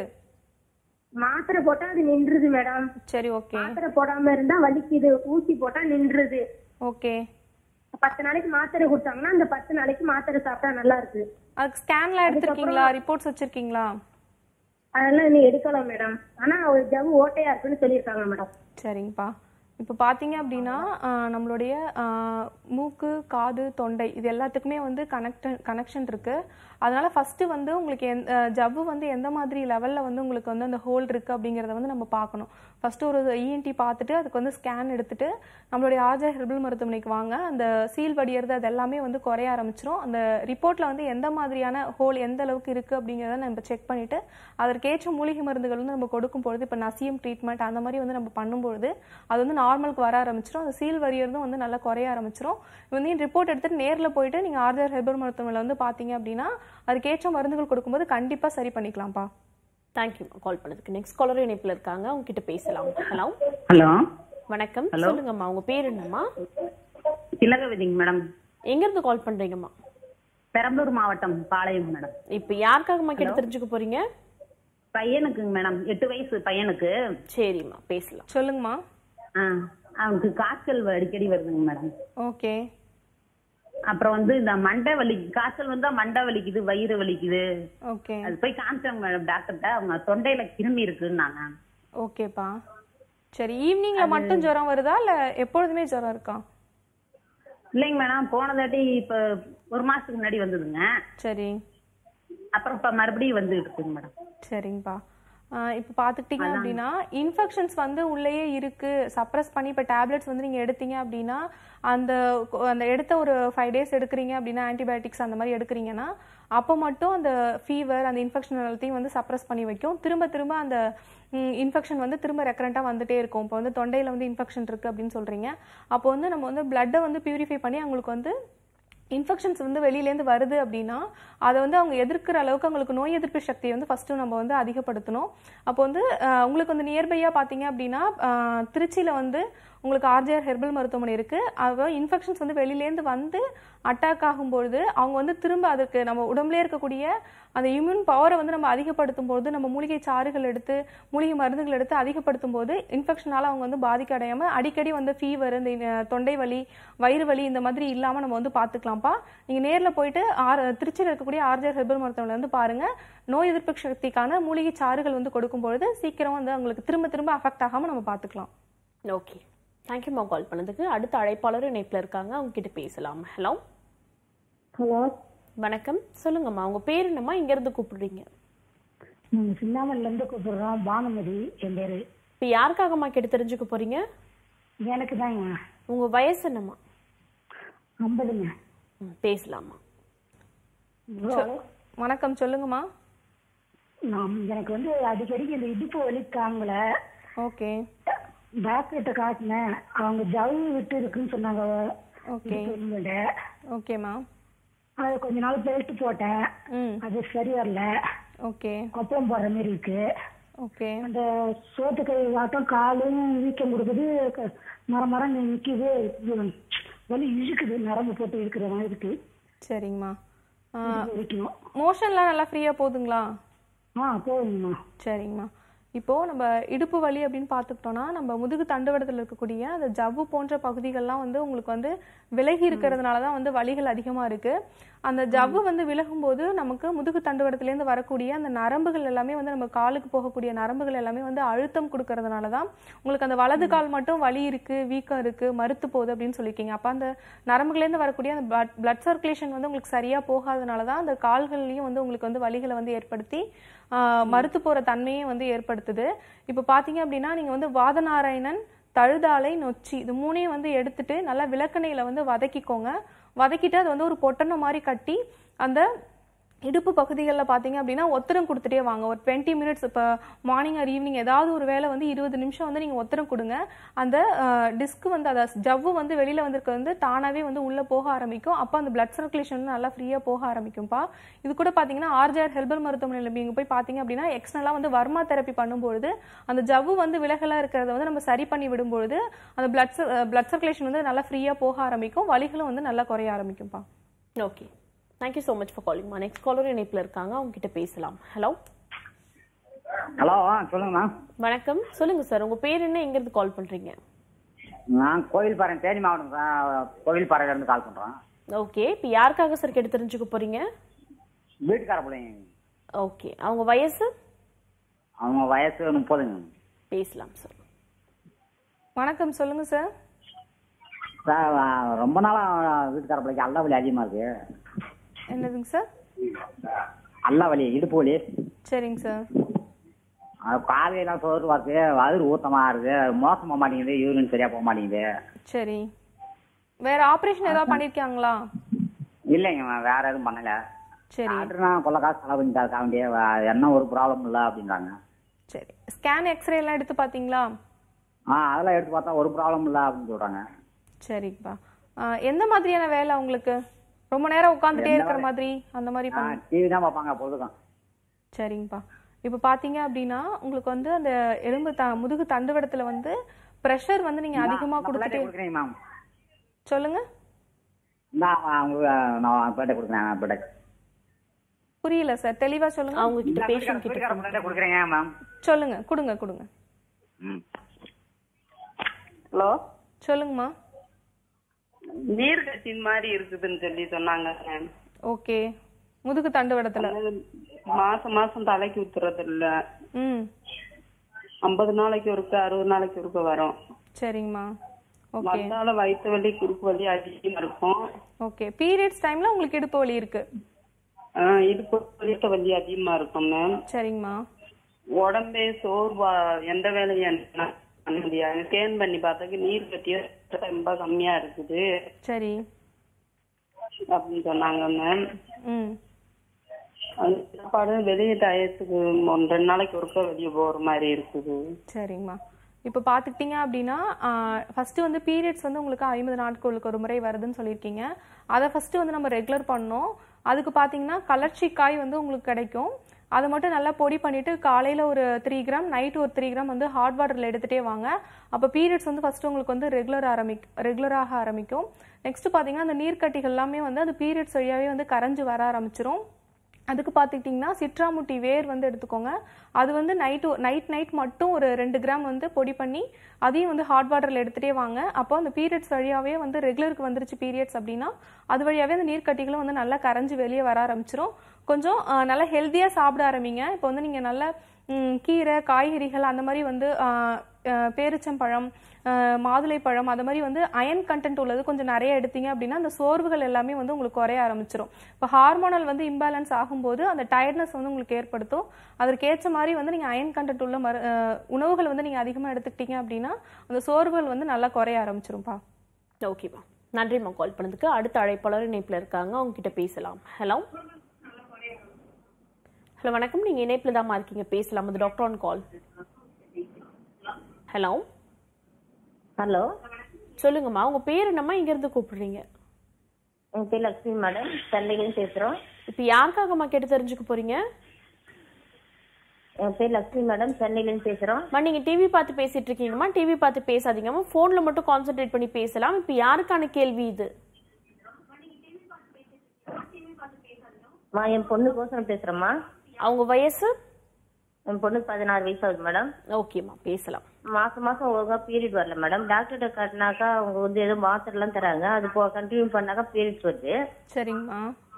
மாத்திரை போட்டா அது நின்றுது மேடம் சரி ஓகே மாத்திரை போடாம இருந்தா வலிக்குது ஊசி போட்டா நின்றுது ஓகே பத்து நாளைக்கு மாத்திரை கொடுத்தாங்கன்னா அந்த பத்து நாளைக்கு மாத்திரை சாப்பிட்டா நல்லா இருக்கு அதுக்கு ஸ்கேன்லாம் எடுத்திருக்கீங்களா ரிப்போர்ட்ஸ் வச்சிருக்கீங்களா அதெல்லாம் இன்னும் எடுக்கலாம் மேடம் ஆனா ஒரு ஜவ்வு ஓட்டையா இருக்குன்னு சொல்லியிருக்காங்க மேடம் சரிங்கப்பா இப்போ பார்த்தீங்க அப்படின்னா ஆஹ், நம்மளுடைய ஆஹ், மூக்கு காது தொண்டை இது எல்லாத்துக்குமே வந்து கனெக்ட் கனெக்ஷன் இருக்கு அதனால ஃபர்ஸ்ட் வந்து உங்களுக்கு எந்த ஜவ்வு வந்து எந்த மாதிரி லெவலில் வந்து உங்களுக்கு வந்து அந்த ஹோல் இருக்கு அப்படிங்கிறத வந்து நம்ம பார்க்கணும் ஃபர்ஸ்ட் ஒரு இஎன்டி பார்த்துட்டு அதுக்கு வந்து ஸ்கேன் எடுத்துட்டு நம்மளுடைய ஆர்ஜா ஹெர்பல் மருத்துவமனைக்கு வாங்க அந்த சீல் வடியறது அது எல்லாமே வந்து குறைய ஆரம்பிச்சிரும் அந்த ரிப்போர்ட்ல வந்து எந்த மாதிரியான ஹோல் எந்த அளவுக்கு இருக்கு அப்படிங்கிறத நம்ம செக் பண்ணிட்டு அதற்கேற்ற மூலிகை மருந்துகள் வந்து நம்ம கொடுக்கும் பொழுது இப்போ நசியம் ட்ரீட்மெண்ட் அந்த மாதிரி வந்து நம்ம பண்ணும்பொழுது அது வந்து நார்மலுக்கு வர ஆரம்பிச்சிரும் அந்த சீல் வரியறதும் வந்து நல்லா குறைய ஆரம்பிச்சிரும் இது வந்து ரிப்போர்ட் எடுத்துட்டு நேரில் போயிட்டு நீங்கள் ஆர்ஜர் ஹெர்பல் மருத்துவமனையில் வந்து பார்த்தீங்க அப்படின்னா அதுக்கேற்ற மருந்துகள் கொடுக்கும்போது கண்டிப்பாக சரி பண்ணிக்கலாம்ப்பா தேங்க்யூ கால் பண்ணதுக்கு நெக்ஸ்ட் காலர் இணைப்பில் இருக்காங்க அவங்க கிட்ட பேசலாம் ஹலோ ஹலோ வணக்கம் Hello. சொல்லுங்கம்மா உங்க பேர் என்னம்மா திலகவதிங்க மேடம் எங்க இருந்து கால் பண்றீங்கம்மா பெரம்பலூர் மாவட்டம் பாளையம் மேடம் இப்போ யாருக்காகம்மா கேட்டு Hello. தெரிஞ்சுக்க போறீங்க பையனுக்குங்க மேடம் எட்டு வயசு பையனுக்கு சரிம்மா பேசலாம் சொல்லுங்கம்மா ஆ அவனுக்கு காய்ச்சல் அடிக்கடி வருதுங்க மேடம் ஓகே அப்புறம் வந்து இந்த மண்டை வலி காய்ச்சல் வந்தா மண்டை வலிக்குது வயிறு வலிக்குது ஓகே அது போய் காமிச்சாங்க மேடம் டாக்டர்கிட்ட அவங்க தொண்டையில கிருமி இருக்குன்னாங்க ஓகேப்பா சரி ஈவினிங்ல மட்டும் ஜுரம் வருதா இல்ல எப்பொழுதுமே ஜுரம் இருக்கா இல்லைங்க மேடம் போன தாட்டி இப்ப ஒரு மாசத்துக்கு முன்னாடி வந்ததுங்க சரி அப்புறம் இப்ப மறுபடியும் வந்து இருக்குங்க மேடம் சரிங்கப்பா ஆஹ் இப்போ பார்த்துக்கிட்டீங்க அப்படின்னா இன்ஃபெக்ஷன்ஸ் வந்து உள்ளேயே இருக்கு சப்ரஸ் பண்ணி இப்போ டேப்லெட்ஸ் வந்து நீங்கள் எடுத்தீங்க அப்படின்னா அந்த அந்த எடுத்த ஒரு ஃபைவ் டேஸ் எடுக்கிறீங்க அப்படின்னா ஆன்டிபயோட்டிக்ஸ் அந்த மாதிரி எடுக்கிறீங்கன்னா அப்போ மட்டும் அந்த ஃபீவர் அந்த இன்ஃபெக்ஷன் எல்லாத்தையும் வந்து சப்ரஸ் பண்ணி வைக்கும் திரும்ப திரும்ப அந்த இன்ஃபெக்ஷன் வந்து திரும்ப ரெக்கரண்ட்டாக வந்துட்டே இருக்கும் இப்போ வந்து தொண்டையில் வந்து இன்ஃபெக்ஷன் இருக்குது அப்படின்னு சொல்கிறீங்க அப்போ வந்து நம்ம வந்து பிளட்டை வந்து பியூரிஃபை பண்ணி அவங்களுக்கு வந்து இன்ஃபெக்ஷன்ஸ் வந்து வெளியிலேருந்து வருது அப்படின்னா அதை வந்து அவங்க எதிர்க்கிற அளவுக்கு அவங்களுக்கு நோய் எதிர்ப்பு சக்தியை வந்து ஃபஸ்ட்டு நம்ம வந்து அதிகப்படுத்தணும் அப்போ வந்து அஹ், உங்களுக்கு வந்து நியர்பையாக பார்த்தீங்க அப்படின்னா அஹ், திருச்சியில் வந்து உங்களுக்கு ஆர்ஜிஆர் ஹெர்பல் மருத்துவமனை இருக்குது அது இன்ஃபெக்ஷன்ஸ் வந்து வெளியிலேருந்து வந்து அட்டாக் ஆகும்பொழுது அவங்க வந்து திரும்ப அதுக்கு நம்ம உடம்புலேயே இருக்கக்கூடிய அந்த இம்யூன் பவரை வந்து நம்ம அதிகப்படுத்தும் போது நம்ம மூலிகை சாறுகள் எடுத்து மூலிகை மருந்துகள் எடுத்து அதிகப்படுத்தும் போது இன்ஃபெக்ஷனால அவங்க வந்து பாதிக்க அடையாம அடிக்கடி வந்து ஃபீவர் இந்த அஹ், தொண்டை வலி வயிறு வலி இந்த மாதிரி இல்லாம நம்ம வந்து பார்த்துக்கலாம்ப்பா நீங்க நேர்ல போயிட்டு ஆர் திருச்சியில் இருக்கக்கூடிய ஆர்ஜர் ஹெர்பல் மருத்துவமனை வந்து பாருங்க நோய் எதிர்ப்பு சக்திக்கான மூலிகை சாறுகள் வந்து கொடுக்கும் பொழுது சீக்கிரம் வந்து அவங்களுக்கு திரும்ப திரும்ப அஃபெக்ட் ஆகாம நம்ம பார்த்துக்கலாம் ஓகே தேங்க்யூம்மா கால் பண்ணதுக்கு அடுத்த அழைப்பாளர் இணைப்பில் இருக்காங்க அவங்க கிட்ட பேசலாம் ஹலோ ஹலோ வணக்கம் சொல்லுங்கம்மா உங்க பேர் என்னம்மா இங்க இருந்து கூப்பிடுறீங்க நாங்கள் சின்னாமல்ல இருந்து கூப்பிடுறோம் பானுமதி என் பேரு இப்போ யாருக்காகம்மா கேட்டு தெரிஞ்சுக்க போறீங்க எனக்கு தாங்க உங்க வயசு என்னம்மா ஐம்பதுங்க ம், பேசலாமா வணக்கம் சொல்லுங்கம்மா நான் எனக்கு வந்து அடிக்கடிக்கு இந்த இடுப்பு வலி தாங்கல ஓகே டாக்டர்கிட்ட காட்டினேன் அவங்க ஜவு விட்டு இருக்குன்னு சொன்னாங்க ஓகே இடுப்பு வலியோட. ஓகேம்மா அது கொஞ்ச நாள் பெல்ட் போட்டேன் ம் அது சரி வரல ஓகே கொப்பளம் போடுற மாதிரி இருக்கு ஓகே அந்த சோத்து கை ஆட்டம் காலும் வீக்கம் கொடுக்குது க- மரம் மரம் நிற்குது வலி இழுக்குது நரம்பு போட்டு இருக்கிற மாதிரி இருக்கு சரிங்கம்மா இடுப்பு வலிக்கும் மோஷன்லாம் நல்லா ஃப்ரீயாக போகுதுங்களா ஆ போதுங்கம்மா சரிங்கம்மா இப்போ நம்ம இடுப்பு வலி அப்படின்னு பார்த்துக்கிட்டோம்னா நம்ம முதுகு தண்டுவடத்தில் இருக்கக்கூடிய அந்த ஜவ்வு போன்ற பகுதிகள்லாம் வந்து உங்களுக்கு வந்து விலகி இருக்கிறதுனால தான் வந்து வலிகள் அதிகமாக இருக்கு அந்த ஜவ்வு வந்து விலகும்போது நமக்கு முதுகு தண்டுவடத்துலேருந்து வரக்கூடிய அந்த நரம்புகள் எல்லாமே வந்து நம்ம காலுக்கு போகக்கூடிய நரம்புகள் எல்லாமே வந்து அழுத்தம் கொடுக்கறதுனால தான் உங்களுக்கு அந்த வலது கால் மட்டும் வலி இருக்கு வீக்கம் இருக்கு மறுத்து போகுது அப்படின்னு சொல்லியிருக்கீங்க அப்போ அந்த நரம்புலேருந்து வரக்கூடிய அந்த பிளட் பிளட் சர்க்குலேஷன் வந்து உங்களுக்கு சரியாக போகாதனால தான் அந்த கால்கள்லையும் வந்து உங்களுக்கு வந்து வலிகளை வந்து ஏற்படுத்தி ஆஹ், மறுத்து போகிற தன்மையை வந்து ஏற்படுத்துது இப்போ பார்த்தீங்க அப்படின்னா நீங்கள் வந்து வாதநாராயணன் தழுதாலை நொச்சி இது மூணையும் வந்து எடுத்துட்டு நல்லா விளக்கெண்ணெயில வந்து வதக்கிக்கோங்க வதக்கிட்டு அதை வந்து ஒரு பொட்டனை மாதிரி கட்டி அந்த இடுப்பு பகுதிகளில் பார்த்தீங்க அப்படின்னா ஒத்தரம் கொடுத்துட்டே வாங்க ஒரு டுவெண்ட்டி மினிட்ஸ் இப்போ மார்னிங் ஆர் ஈவினிங் ஏதாவது ஒரு வேலை வந்து இருபது நிமிஷம் வந்து நீங்கள் ஒத்தரம் கொடுங்க அந்த டிஸ்க் வந்து அதை ஜவ்வு வந்து வெளியில் வந்திருக்க வந்து தானாகவே வந்து உள்ளே போக ஆரம்பிக்கும் அப்போ அந்த பிளட் சர்க்குலேஷன் வந்து நல்லா ஃப்ரீயாக போக ஆரம்பிக்கும்ப்பா இது கூட பார்த்தீங்கன்னா ஆர்ஜிஆர் ஹெல்பல் மருத்துவமனையில் நீங்கள் போய் பார்த்தீங்க அப்படின்னா எக்ஸ்னலாக வந்து வர்மா தெரப்பி பண்ணும்பொழுது அந்த ஜவ்வு வந்து விலகலாக இருக்கிறத வந்து நம்ம சரி பண்ணி விடும்பொழுது அந்த பிளட் பிளட் சர்க்குலேஷன் வந்து நல்லா ஃப்ரீயாக போக ஆரம்பிக்கும் வலிகளும் வந்து நல்லா குறைய ஆரம்பிக்கும்ப்பா okay thank you so much for காலிங்மா நெக்ஸ்ட் காலர் இணைப்பில் இருக்காங்க அவங்க கிட்ட பேசலாம் ஹலோ ஹலோ ஆ சொல்லுங்க மேம் வணக்கம் சொல்லுங்க சார் உங்க பேர் என்ன எங்க இருந்து கால் பண்றீங்க நான் கோவில்பாறை தேனி மாவட்டம் சா- கோவில்பாறையில இருந்து கால் பண்றேன் ஓகே இப்போ யாருக்காக சார் கேட்டு தெரிஞ்சுக்க போறீங்க வீட்டுக்கார பிள்ளைங்க ஓகே அவங்க வயசு அவங்க வயசு முப்பதுங்க பேசலாம் சார் வணக்கம் சொல்லுங்க சார் சார் ஆ, ரொம்ப நாளா வீட்டுக்கார பிள்ளைக்கு அல்ல வலி அதிகமா இருக்கு என்னதுங்க சார் அல்ல வலி இடுப்பு வலி சரிங்க சார் அது காலையெல்லாம் சோறு வாக்கு வயிறு ஊத்தமா இருக்கு மோசம் போக மாட்டேங்குது யூரின் சரியா போக மாட்டேங்குது சரி வேற ஆபரேஷன் ஏதாவது பண்ணிருக்காங்களா இல்லைங்க மேம் வேற எதுவும் பண்ணல சரி டாக்டர்னா கொள்ள காசு செலவு பண்ணிட்டாருக்க வேண்டிய என்ன ஒரு ப்ராப்ளம் இல்லை அப்படின்றாங்க சரி ஸ்கேன் எக்ஸ்ரே எல்லாம் எடுத்து பாத்தீங்களா ஆ அதெல்லாம் எடுத்து பார்த்தா ஒரு ப்ராப்ளம் இல்லை அப்படின்னு சொல்றாங்க சரிப்பா ஆ, எந்த மாதிரியான வேலை உங்களுக்கு ரொம்ப நேரம் உட்காந்துட்டே எந்த இருக்கிற வேலை? மாதிரி அந்த மாதிரி பண்ண டிவி தான் பார்ப்பாங்க பொழுதுக்கும் சரிங்கப்பா இப்போ பார்த்தீங்க அப்படின்னா உங்களுக்கு வந்து அந்த எலும்பு த முதுகு தண்டுவடத்துல வந்து ப்ரெஷர் வந்து நீங்க அதிகமா கொடுத்துட்டே கொடுக்குறீங்க மேம் சொல்லுங்க நான் அவங்க நான் பேட்டை கொடுக்குறேன் பேட்டை புரியல சார் தெளிவா சொல்லுங்க அவங்க கிட்ட பேஷண்ட் கிட்ட வீட்டுக்கார பிள்ளைகிட்ட கொடுக்குறேங்க மேம் சொல்லுங்க கொடுங்க கொடுங்க ம் ஹலோ சொல்லுங்கம்மா நீர் கட்டின் மாதிரி இருக்குதுன்னு சொல்லி சொன்னாங்க மேம் ஓகே முதுகு தண்டுவடத்துல மாசம் மாசம் தலைக்கு ஊத்துறது இல்ல ம் ஐம்பது நாளைக்கு ஒருக்க அறுபது நாளைக்கு ஒருக்க வரும் சரிங்கம்மா ஓகே வந்தாலும் வயிற்று வலி குறுக்கு வலி அதிகமா இருக்கும் ஓகே பீரியட்ஸ் டைம்ல உங்களுக்கு இடுப்பு வலி இருக்கு ஆஹ் இடுப்பு வலிட்ட வலி அதிகமா இருக்கும் மேம் சரிங்கம்மா உடம்பே சோர்வா எந்த வேலையும் என்னால பண்ண முடியாது ஸ்கேன் பண்ணி பார்த்தாக்க நீர் கட்டிய ரொம்ப கம்மியா இருக்குது சரி அப்படின்னு சொன்னாங்க மேம் ம் அது சாப்பாடு வெளியே டயத்துக்கு ஒன்று ரெண்டு நாளைக்கு ஒருக்கா வெளியே போற மாதிரி இருக்குது சரிங்கம்மா இப்போ பார்த்துக்கிட்டிங்க அப்படின்னா ஃபஸ்ட்டு வந்து பீரியட்ஸ் வந்து உங்களுக்கு ஐம்பது நாட்களுக்கு ஒரு முறை வருதுன்னு சொல்லியிருக்கீங்க அதை ஃபஸ்ட்டு வந்து நம்ம ரெகுலர் பண்ணோம் அதுக்கு பார்த்தீங்கன்னா கலர்ச்சிக்காய் வந்து உங்களுக்கு கிடைக்கும் அதை மட்டும் நல்லா பொடி பண்ணிட்டு காலையில் ஒரு த்ரீ கிராம் நைட் ஒரு த்ரீ கிராம் வந்து ஹாட் வாட்டரில் எடுத்துகிட்டே வாங்க அப்போ பீரியட்ஸ் வந்து ஃபஸ்ட்டு உங்களுக்கு வந்து ரெகுலர் ஆரம்பிக் ரெகுலராக ஆரம்பிக்கும் நெக்ஸ்ட் பார்த்தீங்கன்னா அந்த நீர்க்கட்டிகள் எல்லாமே வந்து அந்த பீரியட்ஸ் வழியாகவே வந்து கரைஞ்சு வர ஆரம்பிச்சிரும் அதுக்கு பார்த்துக்கிட்டிங்கன்னா சிட்ராமுட்டி வேர் வந்து எடுத்துக்கோங்க அது வந்து நைட்டு நைட் நைட் மட்டும் ஒரு ரெண்டு கிராம் வந்து பொடி பண்ணி அதையும் வந்து ஹாட் வாட்டரில் எடுத்துகிட்டே வாங்க அப்போ அந்த பீரியட்ஸ் வழியாகவே வந்து ரெகுலருக்கு வந்துருச்சு பீரியட்ஸ் அப்படின்னா அது வழியாகவே அந்த நீர்க்கட்டிகளும் வந்து நல்லா கரைஞ்சு வெளியே வர ஆரம்பிச்சிரும் கொஞ்சம் அஹ், நல்லா ஹெல்த்தியாக சாப்பிட ஆரம்பிங்க இப்போ வந்து நீங்கள் நல்ல ம், கீரை காய்கறிகள் அந்த மாதிரி வந்து அஹ், அஹ், பேரிச்சம்பழம் அஹ், மாதுளைப்பழம் அந்த மாதிரி வந்து அயன் கண்டென்ட் உள்ளது கொஞ்சம் நிறைய எடுத்தீங்க அப்படின்னா அந்த சோர்வுகள் எல்லாமே வந்து உங்களுக்கு குறைய ஆரம்பிச்சிரும் இப்போ ஹார்மோனல் வந்து இம்பேலன்ஸ் ஆகும்போது அந்த டயர்ட்னஸ் வந்து உங்களுக்கு ஏற்படுத்தும் அதற்கு ஏற்ற மாதிரி வந்து நீங்கள் அயன் கண்டென்ட் உள்ள மரு அஹ், உணவுகள் வந்து நீங்கள் அதிகமாக எடுத்துக்கிட்டீங்க அப்படின்னா அந்த சோர்வுகள் வந்து நல்லா குறைய ஆரம்பிச்சிரும்ப்பா ஓகேம்மா நன்றிம்மா கால் பண்ணதுக்கு அடுத்த அழைப்பாளர் இணைப்பில் இருக்காங்க அவங்க கிட்ட பேசலாம் ஹலோ ஹலோ வணக்கம் நீங்க இணைப்பில் தான் இருக்கீங்க பேசலாம் அது doctor on call hello hello சொல்லுங்கம்மா உங்க பேர் என்னம்மா இங்க இருந்து கூப்பிடுறீங்க என் பேர் லட்சுமி மேடம் சென்னையிலேருந்து பேசுகிறோம் இப்போ யாருக்காகம்மா கேட்டு தெரிஞ்சுக்க போறீங்க என் பேர் லட்சுமி மேடம் சென்னையிலேருந்து பேசுகிறோம் அம்மா நீங்க டிவி பார்த்து பேசிட்டு இருக்கீங்கம்மா டிவி பார்த்து பேசாதீங்கம்மா போன்ல மட்டும் கான்சென்ட்ரேட் பண்ணி பேசலாம் இப்போ யாருக்கான கேள்வி இது மா என் பொண்ணுக்கோசரம் பேசுகிறேம்மா அவங்க வயசு என் பொண்ணுக்கு பதினாறு வயசு ஆகுது மேடம் ஓகேம்மா பேசலாம் மாசம் மாசம் ஒழுங்கா பீரியட் வரல மேடம் டாக்டர்கிட்ட காட்டினாக்கா அவங்க வந்து ஏதோ மாத்திரை எல்லாம் தராங்க அது போ கண்டினியூ பண்ணாக்கா பீரியட்ஸ் வருது சரிங்கம்மா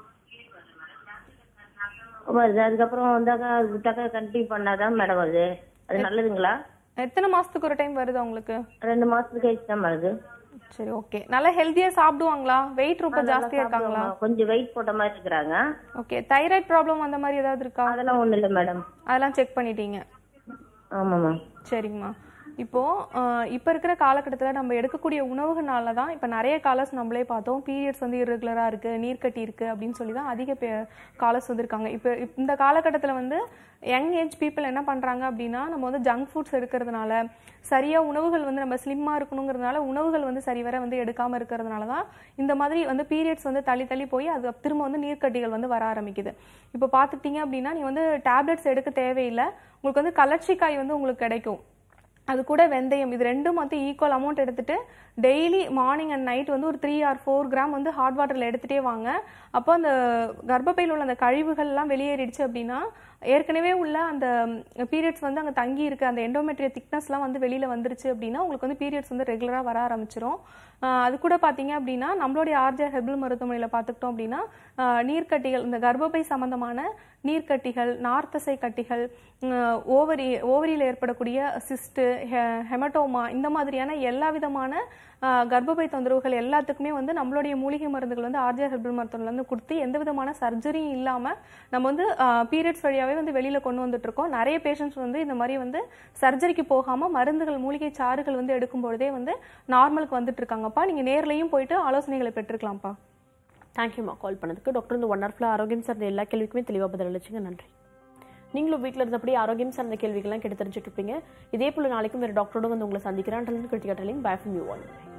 வருது அதுக்கப்புறம் வந்தாக்கா அது விட்டாக்கா கண்டினியூ பண்ணாதான் மேடம் வருது அது நல்லதுங்களா எத்தனை மாசத்துக்கு ஒரு டைம் வருது உங்களுக்கு ரெண்டு மாசத்துக்கு கழிச்சு தான் வருது சரி ஓகே நல்லா ஹெல்த்தியா சாப்பிடுவாங்களா வெயிட் ரொம்ப ஜாஸ்தியா இருக்காங்களா கொஞ்சம் வெயிட் போட்ட மாதிரி இருக்கிறாங்க ஓகே தைராய்டு ப்ராப்ளம் அந்த மாதிரி ஏதாவது இருக்கா அதெல்லாம் ஒண்ணும் இல்ல மேடம் அதெல்லாம் செக் பண்ணிட்டீங்க ஆமாம்மா சரிங்கம்மா இப்போ அஹ், இப்போ இருக்கிற காலகட்டத்தில் நம்ம எடுக்கக்கூடிய உணவுகள்னால தான் இப்போ நிறைய காலர்ஸ் நம்மளே பார்த்தோம் பீரியட்ஸ் வந்து irregular-ஆ இருக்கு நீர்க்கட்டி இருக்கு அப்படின்னு சொல்லி தான் அதிக பே காலர்ஸ் வந்திருக்காங்க இப்போ இப்- இந்த காலகட்டத்தில் வந்து யங் ஏஜ் பீப்புள் என்ன பண்ணுறாங்க அப்படின்னா நம்ம வந்து ஜங்க் ஃபுட்ஸ் எடுக்கிறதுனால சரியாக உணவுகள் வந்து நம்ம ஸ்லிம்மாக இருக்கணுங்கிறதுனால உணவுகள் வந்து சரிவர வந்து எடுக்காமல் இருக்கிறதுனால தான் இந்த மாதிரி வந்து பீரியட்ஸ் வந்து தள்ளி தள்ளி போய் அது திரும்ப வந்து நீர்க்கட்டிகள் வந்து வர ஆரம்பிக்குது இப்போ பார்த்துக்கிட்டீங்க அப்படின்னா நீ வந்து டேப்லெட்ஸ் எடுக்க தேவையில்லை உங்களுக்கு வந்து கலர்ச்சிக்காய் வந்து உங்களுக்கு கிடைக்கும் அது கூட வெந்தயம் இது ரெண்டும் வந்து ஈக்குவல் அமௌண்ட் எடுத்துட்டு டெய்லி மார்னிங் அண்ட் நைட் வந்து ஒரு த்ரீ ஆர் ஃபோர் கிராம் வந்து ஹாட் வாட்டரில் எடுத்துகிட்டே வாங்க அப்போ அந்த கர்ப்பப்பையில் உள்ள அந்த கழிவுகள்லாம் வெளியேறிடுச்சு அப்படின்னா ஏற்கனவே உள்ள அந்த பீரியட்ஸ் வந்து அங்கே தங்கி இருக்கு அந்த எண்டோமெட்ரிய திக்னஸ்லாம் வந்து வெளியில் வந்துருச்சு அப்படின்னா உங்களுக்கு வந்து பீரியட்ஸ் வந்து ரெகுலராக வர ஆரம்பிச்சிரும் ஆஹ் அது கூட பார்த்தீங்க அப்படின்னா நம்மளுடைய ஆர்ஜே ஹெர்பல் மருத்துவமனையில் பார்த்துக்கிட்டோம் அப்படின்னா ஆஹ் நீர்க்கட்டிகள் இந்த கர்ப்பப்பை சம்பந்தமான நீர்க்கட்டிகள் நார்த்தசை கட்டிகள் உம், ஓவரி ஓவரியில் ஏற்படக்கூடிய சிஸ்ட்டு ஹெமட்டோமா இந்த மாதிரியான எல்லா விதமான ஆஹ், கர்ப்பப்பை தொந்தரவுகள் எல்லாத்துக்குமே வந்து நம்மளுடைய மூலிகை மருந்துகள் வந்து ஆர்ஜே ஹெர்பல் மருத்துவமனையில் வந்து கொடுத்து எந்த விதமான சர்ஜரியும் இல்லாமல் நம்ம வந்து பீரியட்ஸ் வழியாகவே வந்து வெளியில் கொண்டு வந்துட்டு இருக்கோம் நிறைய பேஷண்ட்ஸ் வந்து இந்த மாதிரி வந்து சர்ஜரிக்கு போகாமல் மருந்துகள் மூலிகை சாறுகள் வந்து எடுக்கும் பொழுதே வந்து நார்மலுக்கு வந்துட்டு இருக்காங்கப்பா நீங்கள் நேர்லையும் போயிட்டு ஆலோசனைகளை பெற்றுக்கலாம்ப்பா தேங்க்யூம்மா கால் பண்ணதுக்கு டாக்டர் இந்த ஒன் ஹவர்ஃபுல்லாக ஆரோக்கியம் சார்ந்த எல்லா கேள்விக்குமே தெளிவாக பதில் அளிச்சுங்க நன்றி நீங்களும் வீட்டில் இருந்தபடி ஆரோக்கியம் சார்ந்த கேள்விகள்லாம் கேட்டு தெரிஞ்சுட்டு இருப்பீங்க இதே போல நாளைக்கும் வேறு டாக்டரோட வந்து உங்களை சந்திக்கிறேன் Krithika telling bye from you one